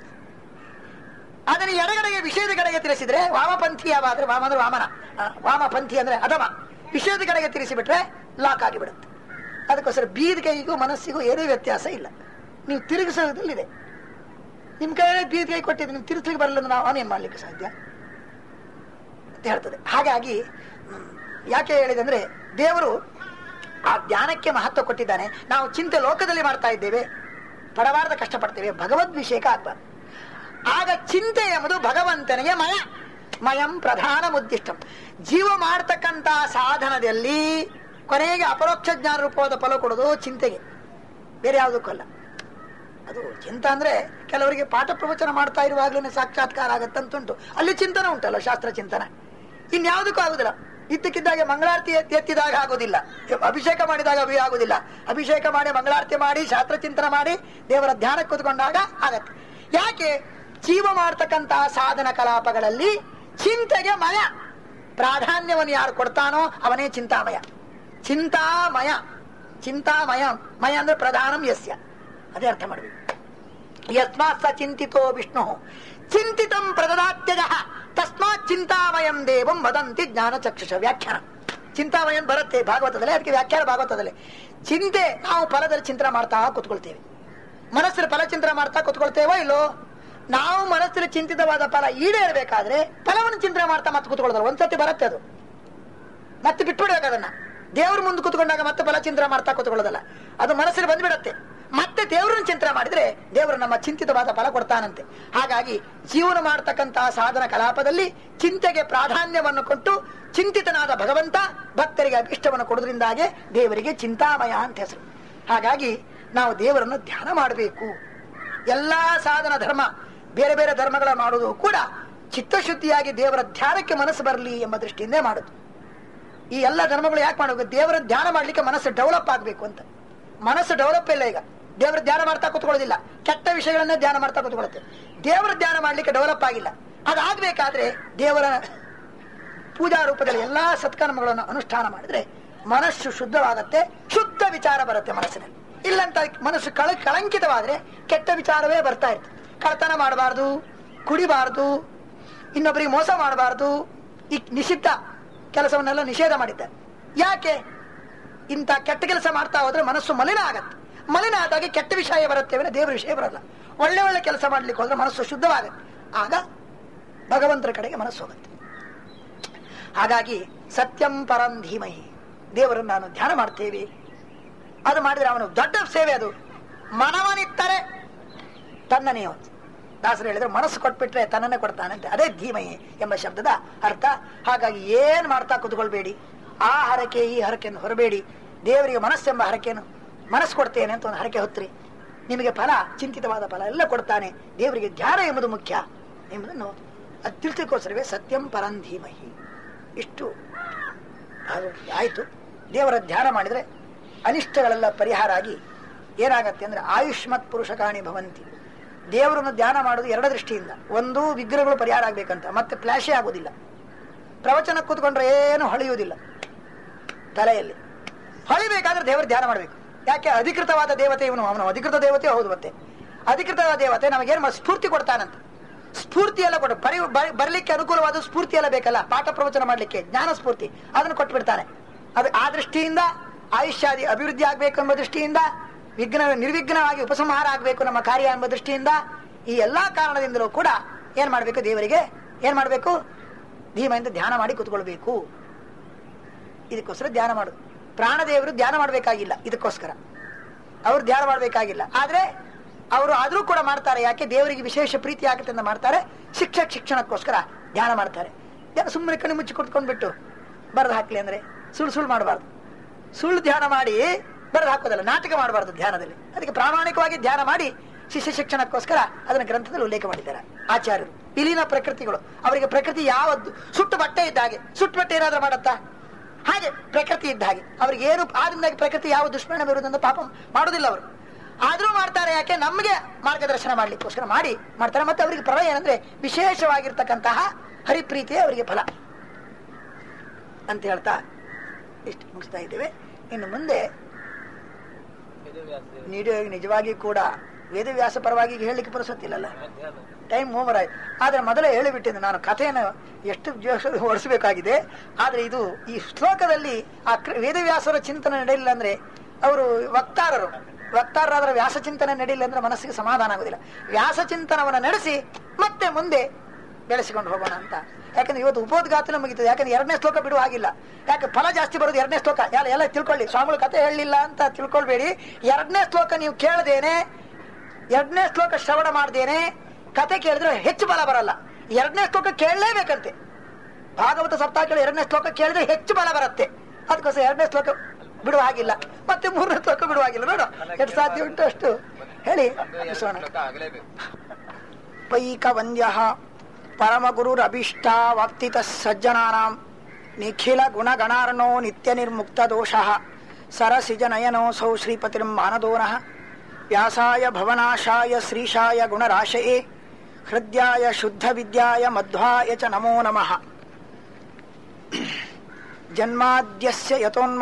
ಅದನ್ನು ಎಡಗಡೆಗೆ ವಿಷಯದ ಕಡೆಗೆ ತಿರುಸಿದ್ರೆ ವಾಮಪಂಥಿ ಯಾವಾದ್ರೆ ವಾಮ ಅಂದ್ರೆ ವಾಮನ ಆ, ವಾಮಪಂಥಿ ಅಂದ್ರೆ ಅಧಮ ವಿಷಯದ ಕಡೆಗೆ ತಿರುಸಿಬಿಟ್ರೆ ಲಾಕ್ ಆಗಿಬಿಡುತ್ತೆ ಅದಕ್ಕೋಸ್ಕರ ಬೀದಿಗೆಗೂ ಮನಸ್ಸಿಗೂ ಏನೂ ವ್ಯತ್ಯಾಸ ಇಲ್ಲ ನೀವು ತಿರುಗಿಸೋದ್ರಲ್ಲಿದೆ ನಿಮ್ ಕೈಯಲ್ಲಿ ಬೀದಿಗೆ ಕೊಟ್ಟಿದ್ದು ನೀವು ತಿರುಚಲಿಕ್ಕೆ ಬರಲ್ಲ ಅಂದ್ರೆ ನಾವು ಅವನೇನ್ ಮಾಡ್ಲಿಕ್ಕೆ ಸಾಧ್ಯ ಅಂತ ಹೇಳ್ತದೆ ಹಾಗಾಗಿ ಹ್ಮ್, ಯಾಕೆ ಹೇಳಿದೆ ಅಂದ್ರೆ ದೇವರು ಆ ಧ್ಯಾನಕ್ಕೆ ಮಹತ್ವ ಕೊಟ್ಟಿದ್ದಾನೆ ನಾವು ಚಿಂತೆ ಲೋಕದಲ್ಲಿ ಮಾಡ್ತಾ ಇದ್ದೇವೆ ಪಡಬಾರ್ದ ಕಷ್ಟಪಡ್ತೇವೆ ಭಗವದ್ ವಿಷಯಕ ಆಗ್ಬಾರ್ದು ಆಗ ಚಿಂತೆ ಎಂಬುದು ಭಗವಂತನಿಗೆ ಮಯ ಮಯಂ ಪ್ರಧಾನ ಉದ್ದಿಷ್ಟಂ ಜೀವ ಮಾಡ್ತಕ್ಕಂತ ಸಾಧನದಲ್ಲಿ ಕೊನೆಗೆ ಅಪರೋಕ್ಷ ಜ್ಞಾನ ರೂಪವಾದ ಫಲ ಕೊಡೋದು ಚಿಂತೆಗೆ ಬೇರೆ ಯಾವುದಕ್ಕಲ್ಲ ಅದು ಚಿಂತ ಅಂದ್ರೆ ಕೆಲವರಿಗೆ ಪಾಠ ಪ್ರವಚನ ಮಾಡ್ತಾ ಇರುವಾಗಲೇ ಸಾಕ್ಷಾತ್ಕಾರ ಆಗತ್ತಂತುಂಟು ಅಲ್ಲಿ ಚಿಂತನೆ ಉಂಟಲ್ಲ ಶಾಸ್ತ್ರ ಚಿಂತನೆ ಇನ್ಯಾವುದಕ್ಕೂ ಆಗುದಿಲ್ಲ ಇದ್ದಕ್ಕಿದ್ದಾಗೆ ಮಂಗಳಾರತಿ ಎತ್ತಿ- ಎತ್ತಿದಾಗ ಆಗೋದಿಲ್ಲ ಅಭಿಷೇಕ ಮಾಡಿದಾಗ ಅಭಿ ಆಗುದಿಲ್ಲ ಅಭಿಷೇಕ ಮಾಡಿ ಮಂಗಳಾರತಿ ಮಾಡಿ ಶಾಸ್ತ್ರ ಚಿಂತನೆ ಮಾಡಿ ದೇವರ ಧ್ಯಾನ ಕೂತ್ಕೊಂಡಾಗ ಆಗತ್ತೆ ಯಾಕೆ ಜೀವ ಮಾಡ್ತಕ್ಕಂತಹ ಸಾಧನ ಕಲಾಪಗಳಲ್ಲಿ ಚಿಂತೆಗೆ ಮಯ ಪ್ರಾಧಾನ್ಯವನ್ನು ಯಾರು ಕೊಡ್ತಾನೋ ಅವನೇ ಚಿಂತಾಮಯ ಚಿಂತಾಮಯ ಚಿಂತಾಮಯ ಮಯ ಅಂದ್ರೆ ಪ್ರಧಾನಂ ಯಸ್ಯ ಅದೇ ಅರ್ಥ ಮಾಡಬೇಕು ಯಸ್ಮಾತ್ ಸ ಚಿಂತಿತೋ ವಿಷ್ಣು ಚಿಂತಿತಂ ಪ್ರದದಾತ್ಯಜ ತಸ್ಮಾತ್ ಚಿಂತಾಮಯಂ ದೇವಂ ವದಂತಿ ಜ್ಞಾನ ಚಕ್ಷುಷ ವ್ಯಾಖ್ಯಾನ ಚಿಂತಾಮಯಂ ಬರುತ್ತೆ ಭಾಗವತದಲ್ಲಿ ಅದಕ್ಕೆ ವ್ಯಾಖ್ಯಾನ ಭಾಗವತದಲ್ಲಿ ಚಿಂತೆ ನಾವು ಫಲದಲ್ಲಿ ಚಿಂತನೆ ಮಾಡ್ತಾ ಕೂತ್ಕೊಳ್ತೇವೆ ಮನಸ್ಸಲ್ಲಿ ಫಲ ಚಿಂತನೆ ಮಾಡ್ತಾ ಕೂತ್ಕೊಳ್ತೇವೋ ಇಲ್ಲೋ ನಾವು ಮನಸ್ಸಲ್ಲಿ ಚಿಂತಿತವಾದ ಫಲ ಈಡೇರಬೇಕಾದ್ರೆ ಫಲವನ್ನು ಚಿಂತನೆ ಮಾಡ್ತಾ ಮತ್ತೆ ಕೂತ್ಕೊಳ್ತಾರೆ ಒಂದ್ಸತಿ ಬರುತ್ತೆ ಅದು ಮತ್ತೆ ಬಿಟ್ಬಿಡ್ಬೇಕು ಅದನ್ನ ದೇವ್ರ ಮುಂದೆ ಕೂತ್ಕೊಂಡಾಗ ಮತ್ತೆ ಫಲ ಚಿಂತನೆ ಮಾಡ್ತಾ ಕೂತ್ಕೊಳ್ಳೋದಲ್ಲ ಅದು ಮನಸ್ಸಲ್ಲಿ ಬಂದ್ಬಿಡತ್ತೆ ಮತ್ತೆ ದೇವರನ್ನ ಚಿಂತನೆ ಮಾಡಿದ್ರೆ ದೇವರು ನಮ್ಮ ಚಿಂತಿತವಾದ ಫಲ ಕೊಡ್ತಾನಂತೆ ಹಾಗಾಗಿ ಜೀವನ ಮಾಡ್ತಕ್ಕಂತಹ ಸಾಧನ ಕಲಾಪದಲ್ಲಿ ಚಿಂತೆಗೆ ಪ್ರಾಧಾನ್ಯವನ್ನು ಕೊಟ್ಟು ಚಿಂತಿತನಾದ ಭಗವಂತ ಭಕ್ತರಿಗೆ ಅಭಿಷ್ಟವನ್ನು ಕೊಡೋದ್ರಿಂದಾಗೆ ದೇವರಿಗೆ ಚಿಂತಾಮಯ ಅಂತ ಹೆಸರು ಹಾಗಾಗಿ ನಾವು ದೇವರನ್ನು ಧ್ಯಾನ ಮಾಡಬೇಕು ಎಲ್ಲಾ ಸಾಧನ ಧರ್ಮ ಬೇರೆ ಬೇರೆ ಧರ್ಮಗಳ ಮಾಡುವುದು ಕೂಡ ಚಿತ್ತಶುದ್ಧಿಯಾಗಿ ದೇವರ ಧ್ಯಾನಕ್ಕೆ ಮನಸ್ಸು ಬರಲಿ ಎಂಬ ದೃಷ್ಟಿಯಿಂದೇ ಮಾಡುದು ಈ ಎಲ್ಲ ಧರ್ಮಗಳು ಯಾಕೆ ಮಾಡಬೇಕು ದೇವರ ಧ್ಯಾನ ಮಾಡ್ಲಿಕ್ಕೆ ಮನಸ್ಸು ಡೆವಲಪ್ ಆಗ್ಬೇಕು ಅಂತ ಮನಸ್ಸು ಡೆವಲಪ್ ಇಲ್ಲ ಈಗ ದೇವರ ಧ್ಯಾನ ಮಾಡ್ತಾ ಕೂತ್ಕೊಳ್ಳೋದಿಲ್ಲ ಕೆಟ್ಟ ವಿಷಯಗಳನ್ನೇ ಧ್ಯಾನ ಮಾಡ್ತಾ ಕೂತ್ಕೊಳ್ಳುತ್ತೆ ದೇವರ ಧ್ಯಾನ ಮಾಡ್ಲಿಕ್ಕೆ ಡೆವಲಪ್ ಆಗಿಲ್ಲ ಅದಾಗಬೇಕಾದ್ರೆ ದೇವರ ಪೂಜಾ ರೂಪದಲ್ಲಿ ಎಲ್ಲಾ ಸತ್ಕರ್ಮಗಳನ್ನು ಅನುಷ್ಠಾನ ಮಾಡಿದ್ರೆ ಮನಸ್ಸು ಶುದ್ಧವಾಗತ್ತೆ ಶುದ್ಧ ವಿಚಾರ ಬರುತ್ತೆ ಮನಸ್ಸಿನಲ್ಲಿ ಇಲ್ಲಂತ ಮನಸ್ಸು ಕಳ ಕಳಂಕಿತವಾದ್ರೆ ಕೆಟ್ಟ ವಿಚಾರವೇ ಬರ್ತಾ ಇರ್ತದೆ ಕಳ್ತನ ಮಾಡಬಾರ್ದು ಕುಡಿಬಾರ್ದು ಇನ್ನೊಬ್ಬರಿಗೆ ಮೋಸ ಮಾಡಬಾರ್ದು ಈ ನಿಷಿದ್ಧ ಕೆಲಸವನ್ನೆಲ್ಲ ನಿಷೇಧ ಮಾಡಿದ್ದಾರೆ ಯಾಕೆ ಇಂಥ ಕೆಟ್ಟ ಕೆಲಸ ಮಾಡ್ತಾ ಹೋದ್ರೆ ಮನಸ್ಸು ಮಲಿನ ಆಗತ್ತೆ ಮಲಿನ ಆದಾಗ ಕೆಟ್ಟ ವಿಷಯ ಬರುತ್ತೆ ವಿನ ದೇವರ ವಿಷಯ ಬರಲ್ಲ ಒಳ್ಳೆ ಒಳ್ಳೆ ಕೆಲಸ ಮಾಡ್ಲಿಕ್ಕೆ ಹೋದ್ರೆ ಮನಸ್ಸು ಶುದ್ಧವಾಗತ್ತೆ ಆಗ ಭಗವಂತರ ಕಡೆಗೆ ಮನಸ್ಸು ಹೋಗುತ್ತೆ ಹಾಗಾಗಿ ಸತ್ಯಂ ಪರಂ ಧೀಮಹಿ ದೇವರನ್ನು ನಾನು ಧ್ಯಾನ ಮಾಡ್ತೇವೆ ಅದು ಮಾಡಿದ್ರೆ ಅವನು ದೊಡ್ಡ ಸೇವೆ ಅದು ಮನವನಿತ್ತರೆ ತನ್ನನೇ ದಾಸರು ಹೇಳಿದ್ರೆ ಮನಸ್ಸು ಕೊಟ್ಬಿಟ್ರೆ ತನ್ನನ್ನೇ ಕೊಡ್ತಾನಂತೆ ಅದೇ ಧೀಮಹಿ ಎಂಬ ಶಬ್ದದ ಅರ್ಥ ಹಾಗಾಗಿ ಏನ್ ಮಾಡ್ತಾ ಕುತ್ಕೊಳ್ಬೇಡಿ ಆ ಹರಕೆ ಈ ಹರಕೆಯನ್ನು ಹೊರಬೇಡಿ ದೇವರಿಗೆ ಮನಸ್ಸೆಂಬ ಹರಕೆಯನ್ನು ಮನಸ್ಸು ಕೊಡ್ತೇನೆ ಅಂತ ಒಂದು ಹರಕೆ ಹೊತ್ರಿ ನಿಮಗೆ ಫಲ ಚಿಂತಿತವಾದ ಫಲ ಎಲ್ಲ ಕೊಡ್ತಾನೆ ದೇವರಿಗೆ ಧ್ಯಾನ ಎಂಬುದು ಮುಖ್ಯ ಎಂಬುದನ್ನು ಅದು ತಿಳಿಸೋಸ್ಕರವೇ ಸತ್ಯಂ ಪರಂ ಧೀಮಹಿ ಇಷ್ಟು ಅದು ಆಯಿತು ದೇವರ ಧ್ಯಾನ ಮಾಡಿದರೆ ಅನಿಷ್ಟಗಳೆಲ್ಲ ಪರಿಹಾರ ಆಗಿ ಏನಾಗತ್ತೆ ಅಂದ್ರೆ ಆಯುಷ್ಮತ್ ಪುರುಷಕಾಣಿ ಭವಂತಿ ದೇವರನ್ನು ಧ್ಯಾನ ಮಾಡೋದು ಎರಡು ದೃಷ್ಟಿಯಿಂದ ಒಂದು ವಿಗ್ರಹಗಳು ಪರಿಹಾರ ಆಗ್ಬೇಕಂತ ಮತ್ತೆ ಫ್ಲಾಶೇ ಆಗೋದಿಲ್ಲ ಪ್ರವಚನ ಕೂತ್ಕೊಂಡ್ರೆ ಏನು ಹೊಳೆಯುವುದಿಲ್ಲ ತಲೆಯಲ್ಲಿ ಹೊಳಿಬೇಕಾದ್ರೆ ದೇವರ ಧ್ಯಾನ ಮಾಡಬೇಕು ಯಾಕೆ ಅಧಿಕೃತವಾದ ದೇವತೆ ಇವನು ಅವನು ಅಧಿಕೃತ ದೇವತೆ ಹೌದು ಮತ್ತೆ ಅಧಿಕೃತವಾದ ದೇವತೆ ನಮಗೇನು ಮಾ- ಸ್ಫೂರ್ತಿ ಕೊಡ್ತಾನಂತ ಸ್ಫೂರ್ತಿ ಎಲ್ಲ ಕೊಟ್ಟು ಬರಿ ಬರಿ- ಬರ್ಲಿಕ್ಕೆ ಅನುಕೂಲವಾದ ಸ್ಫೂರ್ತಿ ಎಲ್ಲ ಬೇಕಲ್ಲ ಪಾಠ ಪ್ರವಚನ ಮಾಡ್ಲಿಕ್ಕೆ ಜ್ಞಾನ ಸ್ಫೂರ್ತಿ ಅದನ್ನು ಕೊಟ್ಟು ಬಿಡ್ತಾನೆ ಅದು ಆ ದೃಷ್ಟಿಯಿಂದ ಆಯುಷ್ಯಾದಿ ಅಭಿವೃದ್ಧಿ ಆಗ್ಬೇಕು ಎಂಬ ದೃಷ್ಟಿಯಿಂದ ವಿಘ್ನ ನಿರ್ವಿಘ್ನವಾಗಿ ಉಪಸಂಹಾರ ಆಗಬೇಕು ನಮ್ಮ ಕಾರ್ಯ ಎಂಬ ದೃಷ್ಟಿಯಿಂದ ಈ ಎಲ್ಲಾ ಕಾರಣದಿಂದಲೂ ಕೂಡ ಏನ್ ಮಾಡ್ಬೇಕು ದೇವರಿಗೆ ಏನ್ ಮಾಡ್ಬೇಕು ಧೀಮೆಯಿಂದ ಧ್ಯಾನ ಮಾಡಿ ಕೂತ್ಕೊಳ್ಬೇಕು ಇದಕ್ಕೋಸ್ಕರ ಧ್ಯಾನ ಮಾಡುದು ಪ್ರಾಣದೇವರು ಧ್ಯಾನ ಮಾಡಬೇಕಾಗಿಲ್ಲ ಇದಕ್ಕೋಸ್ಕರ ಅವರು ಧ್ಯಾನ ಮಾಡಬೇಕಾಗಿಲ್ಲ ಆದ್ರೆ ಅವರು ಆದ್ರೂ ಕೂಡ ಮಾಡ್ತಾರೆ ಯಾಕೆ ದೇವರಿಗೆ ವಿಶೇಷ ಪ್ರೀತಿ ಆಗುತ್ತೆ ಅಂತ ಮಾಡ್ತಾರೆ ಶಿಕ್ಷಕ ಶಿಕ್ಷಣಕ್ಕೋಸ್ಕರ ಧ್ಯಾನ ಮಾಡ್ತಾರೆ ಧ್ಯಾನ ಸುಮ್ಮನೆ ಕಣ್ಣು ಮುಚ್ಚಿ ಕುತ್ಕೊಂಡ್ಬಿಟ್ಟು ಬರೆದು ಹಾಕ್ಲಿ ಅಂದ್ರೆ ಸುಳ್ಳು ಸುಳ್ಳು ಮಾಡಬಾರ್ದು ಸುಳ್ಳು ಧ್ಯಾನ ಮಾಡಿ ಬರೆದು ಹಾಕೋದಲ್ಲ ನಾಟಕ ಮಾಡಬಾರ್ದು ಧ್ಯಾನದಲ್ಲಿ ಅದಕ್ಕೆ ಪ್ರಾಮಾಣಿಕವಾಗಿ ಧ್ಯಾನ ಮಾಡಿ ಶಿಷ್ಯ ಶಿಕ್ಷಣಕ್ಕೋಸ್ಕರ ಅದನ್ನ ಗ್ರಂಥದಲ್ಲಿ ಉಲ್ಲೇಖ ಮಾಡಿದ್ದಾರೆ ಆಚಾರ್ಯರು ವಿಲೀನ ಪ್ರಕೃತಿಗಳು ಅವರಿಗೆ ಪ್ರಕೃತಿ ಯಾವದ್ದು ಸುಟ್ಟು ಬಟ್ಟೆ ಇದ್ದ ಹಾಗೆ ಸುಟ್ಟು ಬಟ್ಟೆ ಏನಾದ್ರೂ ಮಾಡತ್ತಾ ಹಾಗೆ ಪ್ರಕೃತಿ ಇದ್ದ ಹಾಗೆ ಅವ್ರಿಗೆ ಏನು ಆದ್ರಿಂದಾಗಿ ಪ್ರಕೃತಿ ಯಾವ ದುಷ್ಪರಿಣಾಮ ಇರುವುದಂತ ಪಾಪ ಮಾಡುವುದಿಲ್ಲ ಅವರು ಆದ್ರೂ ಮಾಡ್ತಾರೆ ಯಾಕೆ ನಮಗೆ ಮಾರ್ಗದರ್ಶನ ಮಾಡ್ಲಿಕ್ಕೋಸ್ಕರ ಮಾಡಿ ಮಾಡ್ತಾರೆ ಮತ್ತೆ ಅವರಿಗೆ ಫಲ ಏನಂದ್ರೆ ವಿಶೇಷವಾಗಿರ್ತಕ್ಕಂತಹ ಹರಿಪ್ರೀತಿಯೇ ಅವರಿಗೆ ಫಲ ಅಂತ ಹೇಳ್ತಾ ಇಷ್ಟು ಮುಗಿಸ್ತಾ ಇದ್ದೇವೆ ಇನ್ನು ಮುಂದೆ ನಿಜ- ನಿಜವಾಗಿ ಕೂಡ ವೇದವ್ಯಾಸ ಪರವಾಗಿ ಹೇಳಲಿಕ್ಕೆ ಪುರಸತ್ತಿಲ್ಲಲ್ಲ ಟೈಮ್ ಓವರ್ ಆಯ್ತು ಆದ್ರೆ ಮೊದಲೇ ಹೇಳಿಬಿಟ್ಟಿದ್ದೆ ನಾನು ಕಥೆಯನ್ನು ಎಷ್ಟು ಹೊರಿಸಬೇಕಾಗಿದೆ ಆದ್ರೆ ಇದು ಈ ಶ್ಲೋಕದಲ್ಲಿ ಆ ಕೃ- ವೇದವ್ಯಾಸರ ಚಿಂತನೆ ನಡೆಯಲಿಲ್ಲ ಅಂದ್ರೆ ಅವರು ವಕ್ತಾರರು ವಕ್ತಾರರಾದ್ರೆ ವ್ಯಾಸ ಚಿಂತನೆ ನಡೆಯಲಿಲ್ಲ ಅಂದ್ರೆ ಮನಸ್ಸಿಗೆ ಸಮಾಧಾನ ಆಗುದಿಲ್ಲ ವ್ಯಾಸ ಚಿಂತನವನ್ನು ನಡೆಸಿ ಮತ್ತೆ ಮುಂದೆ ಬೆಳೆಸಿಕೊಂಡು ಹೋಗೋಣ ಅಂತ ಯಾಕಂದ್ರೆ ಇವತ್ತು ಉಪೋದ್ಘಾತನ ಮುಗಿತದೆ ಯಾಕಂದ್ರೆ ಎರಡನೇ ಶ್ಲೋಕ ಬಿಡುವ ಆಗಿಲ್ಲ ಯಾಕೆ ಫಲ ಜಾಸ್ತಿ ಬರೋದು ಎರಡನೇ ಶ್ಲೋಕ ಎಲ್ಲ ಎಲ್ಲ ತಿಳ್ಕೊಳ್ಳಿ ಸ್ವಾಮಿಗಳು ಕಥೆ ಹೇಳಲಿಲ್ಲ ಅಂತ ತಿಳ್ಕೊಳ್ಬೇಡಿ ಎರಡನೇ ಶ್ಲೋಕ ನೀವು ಕೇಳದೇನೆ ಎರಡನೇ ಶ್ಲೋಕ ಶ್ರವಣ ಮಾಡ್ದೇನೆ ಕತೆ ಕೇಳಿದ್ರೆ ಹೆಚ್ಚು ಬಲ ಬರಲ್ಲ ಎರಡನೇ ಶ್ಲೋಕ ಕೇಳಲೇಬೇಕಂತೆ ಭಾಗವತ ಸಪ್ತಾಹ ಕೇಳಿ ಎರಡನೇ ಶ್ಲೋಕ ಕೇಳಿದ್ರೆ ಹೆಚ್ಚು ಬಲ ಬರುತ್ತೆ ಅದಕ್ಕೋಸ್ಕರ ಎರಡನೇ ಶ್ಲೋಕ ಬಿಡುವ ಹಾಗಿಲ್ಲ ಮತ್ತೆ ಮೂರನೇ ಶ್ಲೋಕ ಬಿಡುವ ಹಾಗಿಲ್ಲ ನೋಡು ಎಷ್ಟು ಸಾಧ್ಯ ಉಂಟು ಅಷ್ಟು ಹೇಳಿ ಮುಗಿಸೋಣ ಪೈಕವಂದ್ಯ ಪರಮಗುರುರಭೀಷ್ಟ ವಾಕ್ತಿತ ಸಜ್ಜನಾನಾಂ ನಿಖಿಲ ಗುಣಗಣಾರ್ಣೋ ನಿತ್ಯ ನಿರ್ಮುಕ್ತ ದೋಷ ಸರಸಿಜನಯನೋಸೌ ಶ್ರೀಪತಿರ್ಂ ಮಾನದೋನಃ ವ್ಯಾಸಾಯ ಭವನಾಶಾಯ ಶ್ರೀಶಾಯ ಗುಣರಾಶಯೇ ಹೃದಯಾಯ ಶುದ್ಧ ವಿದ್ಯಾಯ ಮಧ್ವಾಯ ಚ ನಮೋ ನಮಃ ಜನ್ಮಾದ್ಯಸ್ಯ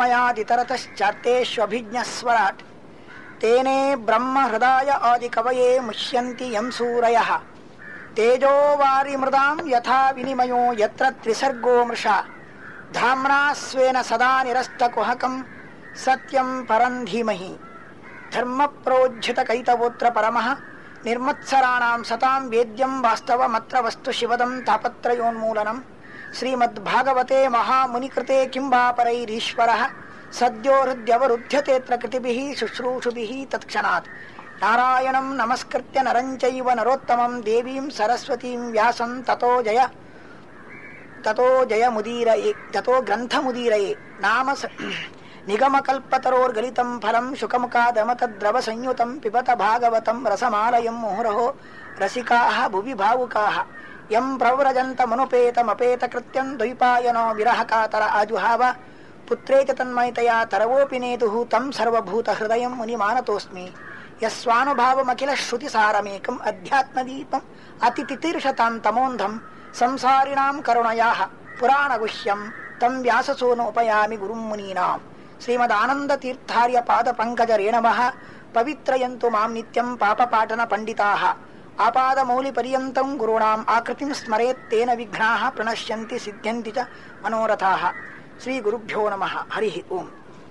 ಯತೋನ್ಮಯಾದಿತರತಶ್ಚಾರ್ತೇಷ್ವಭಿಜ್ಞಸ್ವರಾಟ್ ತೇನೇ ಬ್ರಹ್ಮ ಹೃದಯ ಆದಿಕವಯೇ ಮುಷ್ಯಂತಿ ಯಂ ಸೂರಯಃ ತೇಜೋ ವಾರಿ ಮೃದಾಂ ಯಥಾ ವಿನಿಮಯೋ ಯತ್ರ ತ್ರಿಸರ್ಗೋ ಮೃಷಾ ಧಾಮ್ನಾ ಸ್ವೇನ ಸದಾ ನಿರಸ್ತ ಕುಹಕಂ ಸತ್ಯಂ ಪರಂ ಧೀಮಹಿ ಧರ್ಮ ಪ್ರೋಜ್ಜಿತ ಕೈತವೋತ್ರ ಪರಮಃ ನಿರ್ಮತ್ಸರಾಣಾಂ ಸತಾಂ ವೇದ್ಯಂ ವಾಸ್ತವಮತ್ರ ವಸ್ತು ಶಿವದಂ ತಾಪತ್ರಯೋನ್ಮೂಲನಂ ಶ್ರೀಮದ್ಭಾಗವತೆ ಮಹಾಮುನಿಕೃತೆ ಕಿಂಬಾ ಪರೈರೀಶ್ವರಃ ಸದ್ಯೋ ಹೃದ್ಯವರುಧ್ಯತೆತ್ರ ಕೃತಿಭಿಃ ಶುಶ್ರೂಷುಭಿಃ ತತ್ಕ್ಷಣಾತ್ ನಾರಾಯಣಂ ನಮಸ್ಕೃತ್ಯ ನರಂಚೈವ ನರೋತ್ತಮಂ ದೇವೀಂ ಸರಸ್ವತೀಂ ವ್ಯಾಸಂ ತಥೋ ಜಯ ತಥೋ ಜಯ ಮುದೀರಯೇ ತಥೋ ಗ್ರಂಥ ಮುದೀರಯೇ ನಾಮ ಸ- ನಿಗಮಕಲ್ಪತರೋರ್ಗಲಿತಂ ಫಲಂ ಶುಕಮುಖಾದಮತದ್ರವ ಸಂಯುತಂ ಪಿಬತ ಭಾಗವತಂ ರಸಮಾಲಯಂ ಮುಹುರಹೋ ರಸಿಕಾಃ ಭುವಿ ಭಾವುಕಾಃ ಯಂ ಪ್ರವ್ರಜಂತಮನುಪೇತಮಪೇತ ಕೃತ್ಯಂ ದ್ವೈಪಾಯನೋ ವಿರಹಕಾತರ ಆಜುಹಾವ ಪುತ್ರೇತಿ ತನ್ಮಯತಯಾ ತರವೋಪಿ ನೇತುಃ ತಂ ಸರ್ವಭೂತ ಹೃದಯಂ ಮುನಿಮಾನತೋಸ್ಮಿ ಯಸ್ವಾನುಭಾವಮಖಿಲ ಶ್ರುತಿಸಾರಮೇಕಂ ಅಧ್ಯಾತ್ಮದೀಪಂ ಅತಿತಿತೀರ್ಷತಾಂ ತಮೋಂಧಂ ಸಂಸಾರಿಣಾಂ ಕರುಣಯಾಃ ಪುರಾಣಗುಹ್ಯಂ ತಂ ವ್ಯಾಸಸೂನು ಉಪಯಾಮಿ ಗುರುಂ ಮುನೀನಾಂ ಶ್ರೀಮದಾನಂದತೀರ್ಥಾರ್ಯ ಪಾದ ಪಂಕಜ ರೇಣವಃ ಪವಿತ್ರಯಂತು ಮಾಂ ನಿತ್ಯಂ ಪಾಪಪಾಟನ ಪಂಡಿತಾಃ ಆಪಾದಮೌಲಿ ಪರ್ಯಂತಂ ಗುರುಣಾಂ ಆಕೃತಿಂ ಸ್ಮರೇತ್ ತೇನ ವಿಘ್ನಾಃ ಪ್ರಣಶ್ಯಂತಿ ಸಿದ್ಧ್ಯಂತಿ ಚ ಮನೋರಥಾಃ ಶ್ರೀ ಗುರುಭ್ಯೋ ನಮಃ ಹರಿ ಓಂ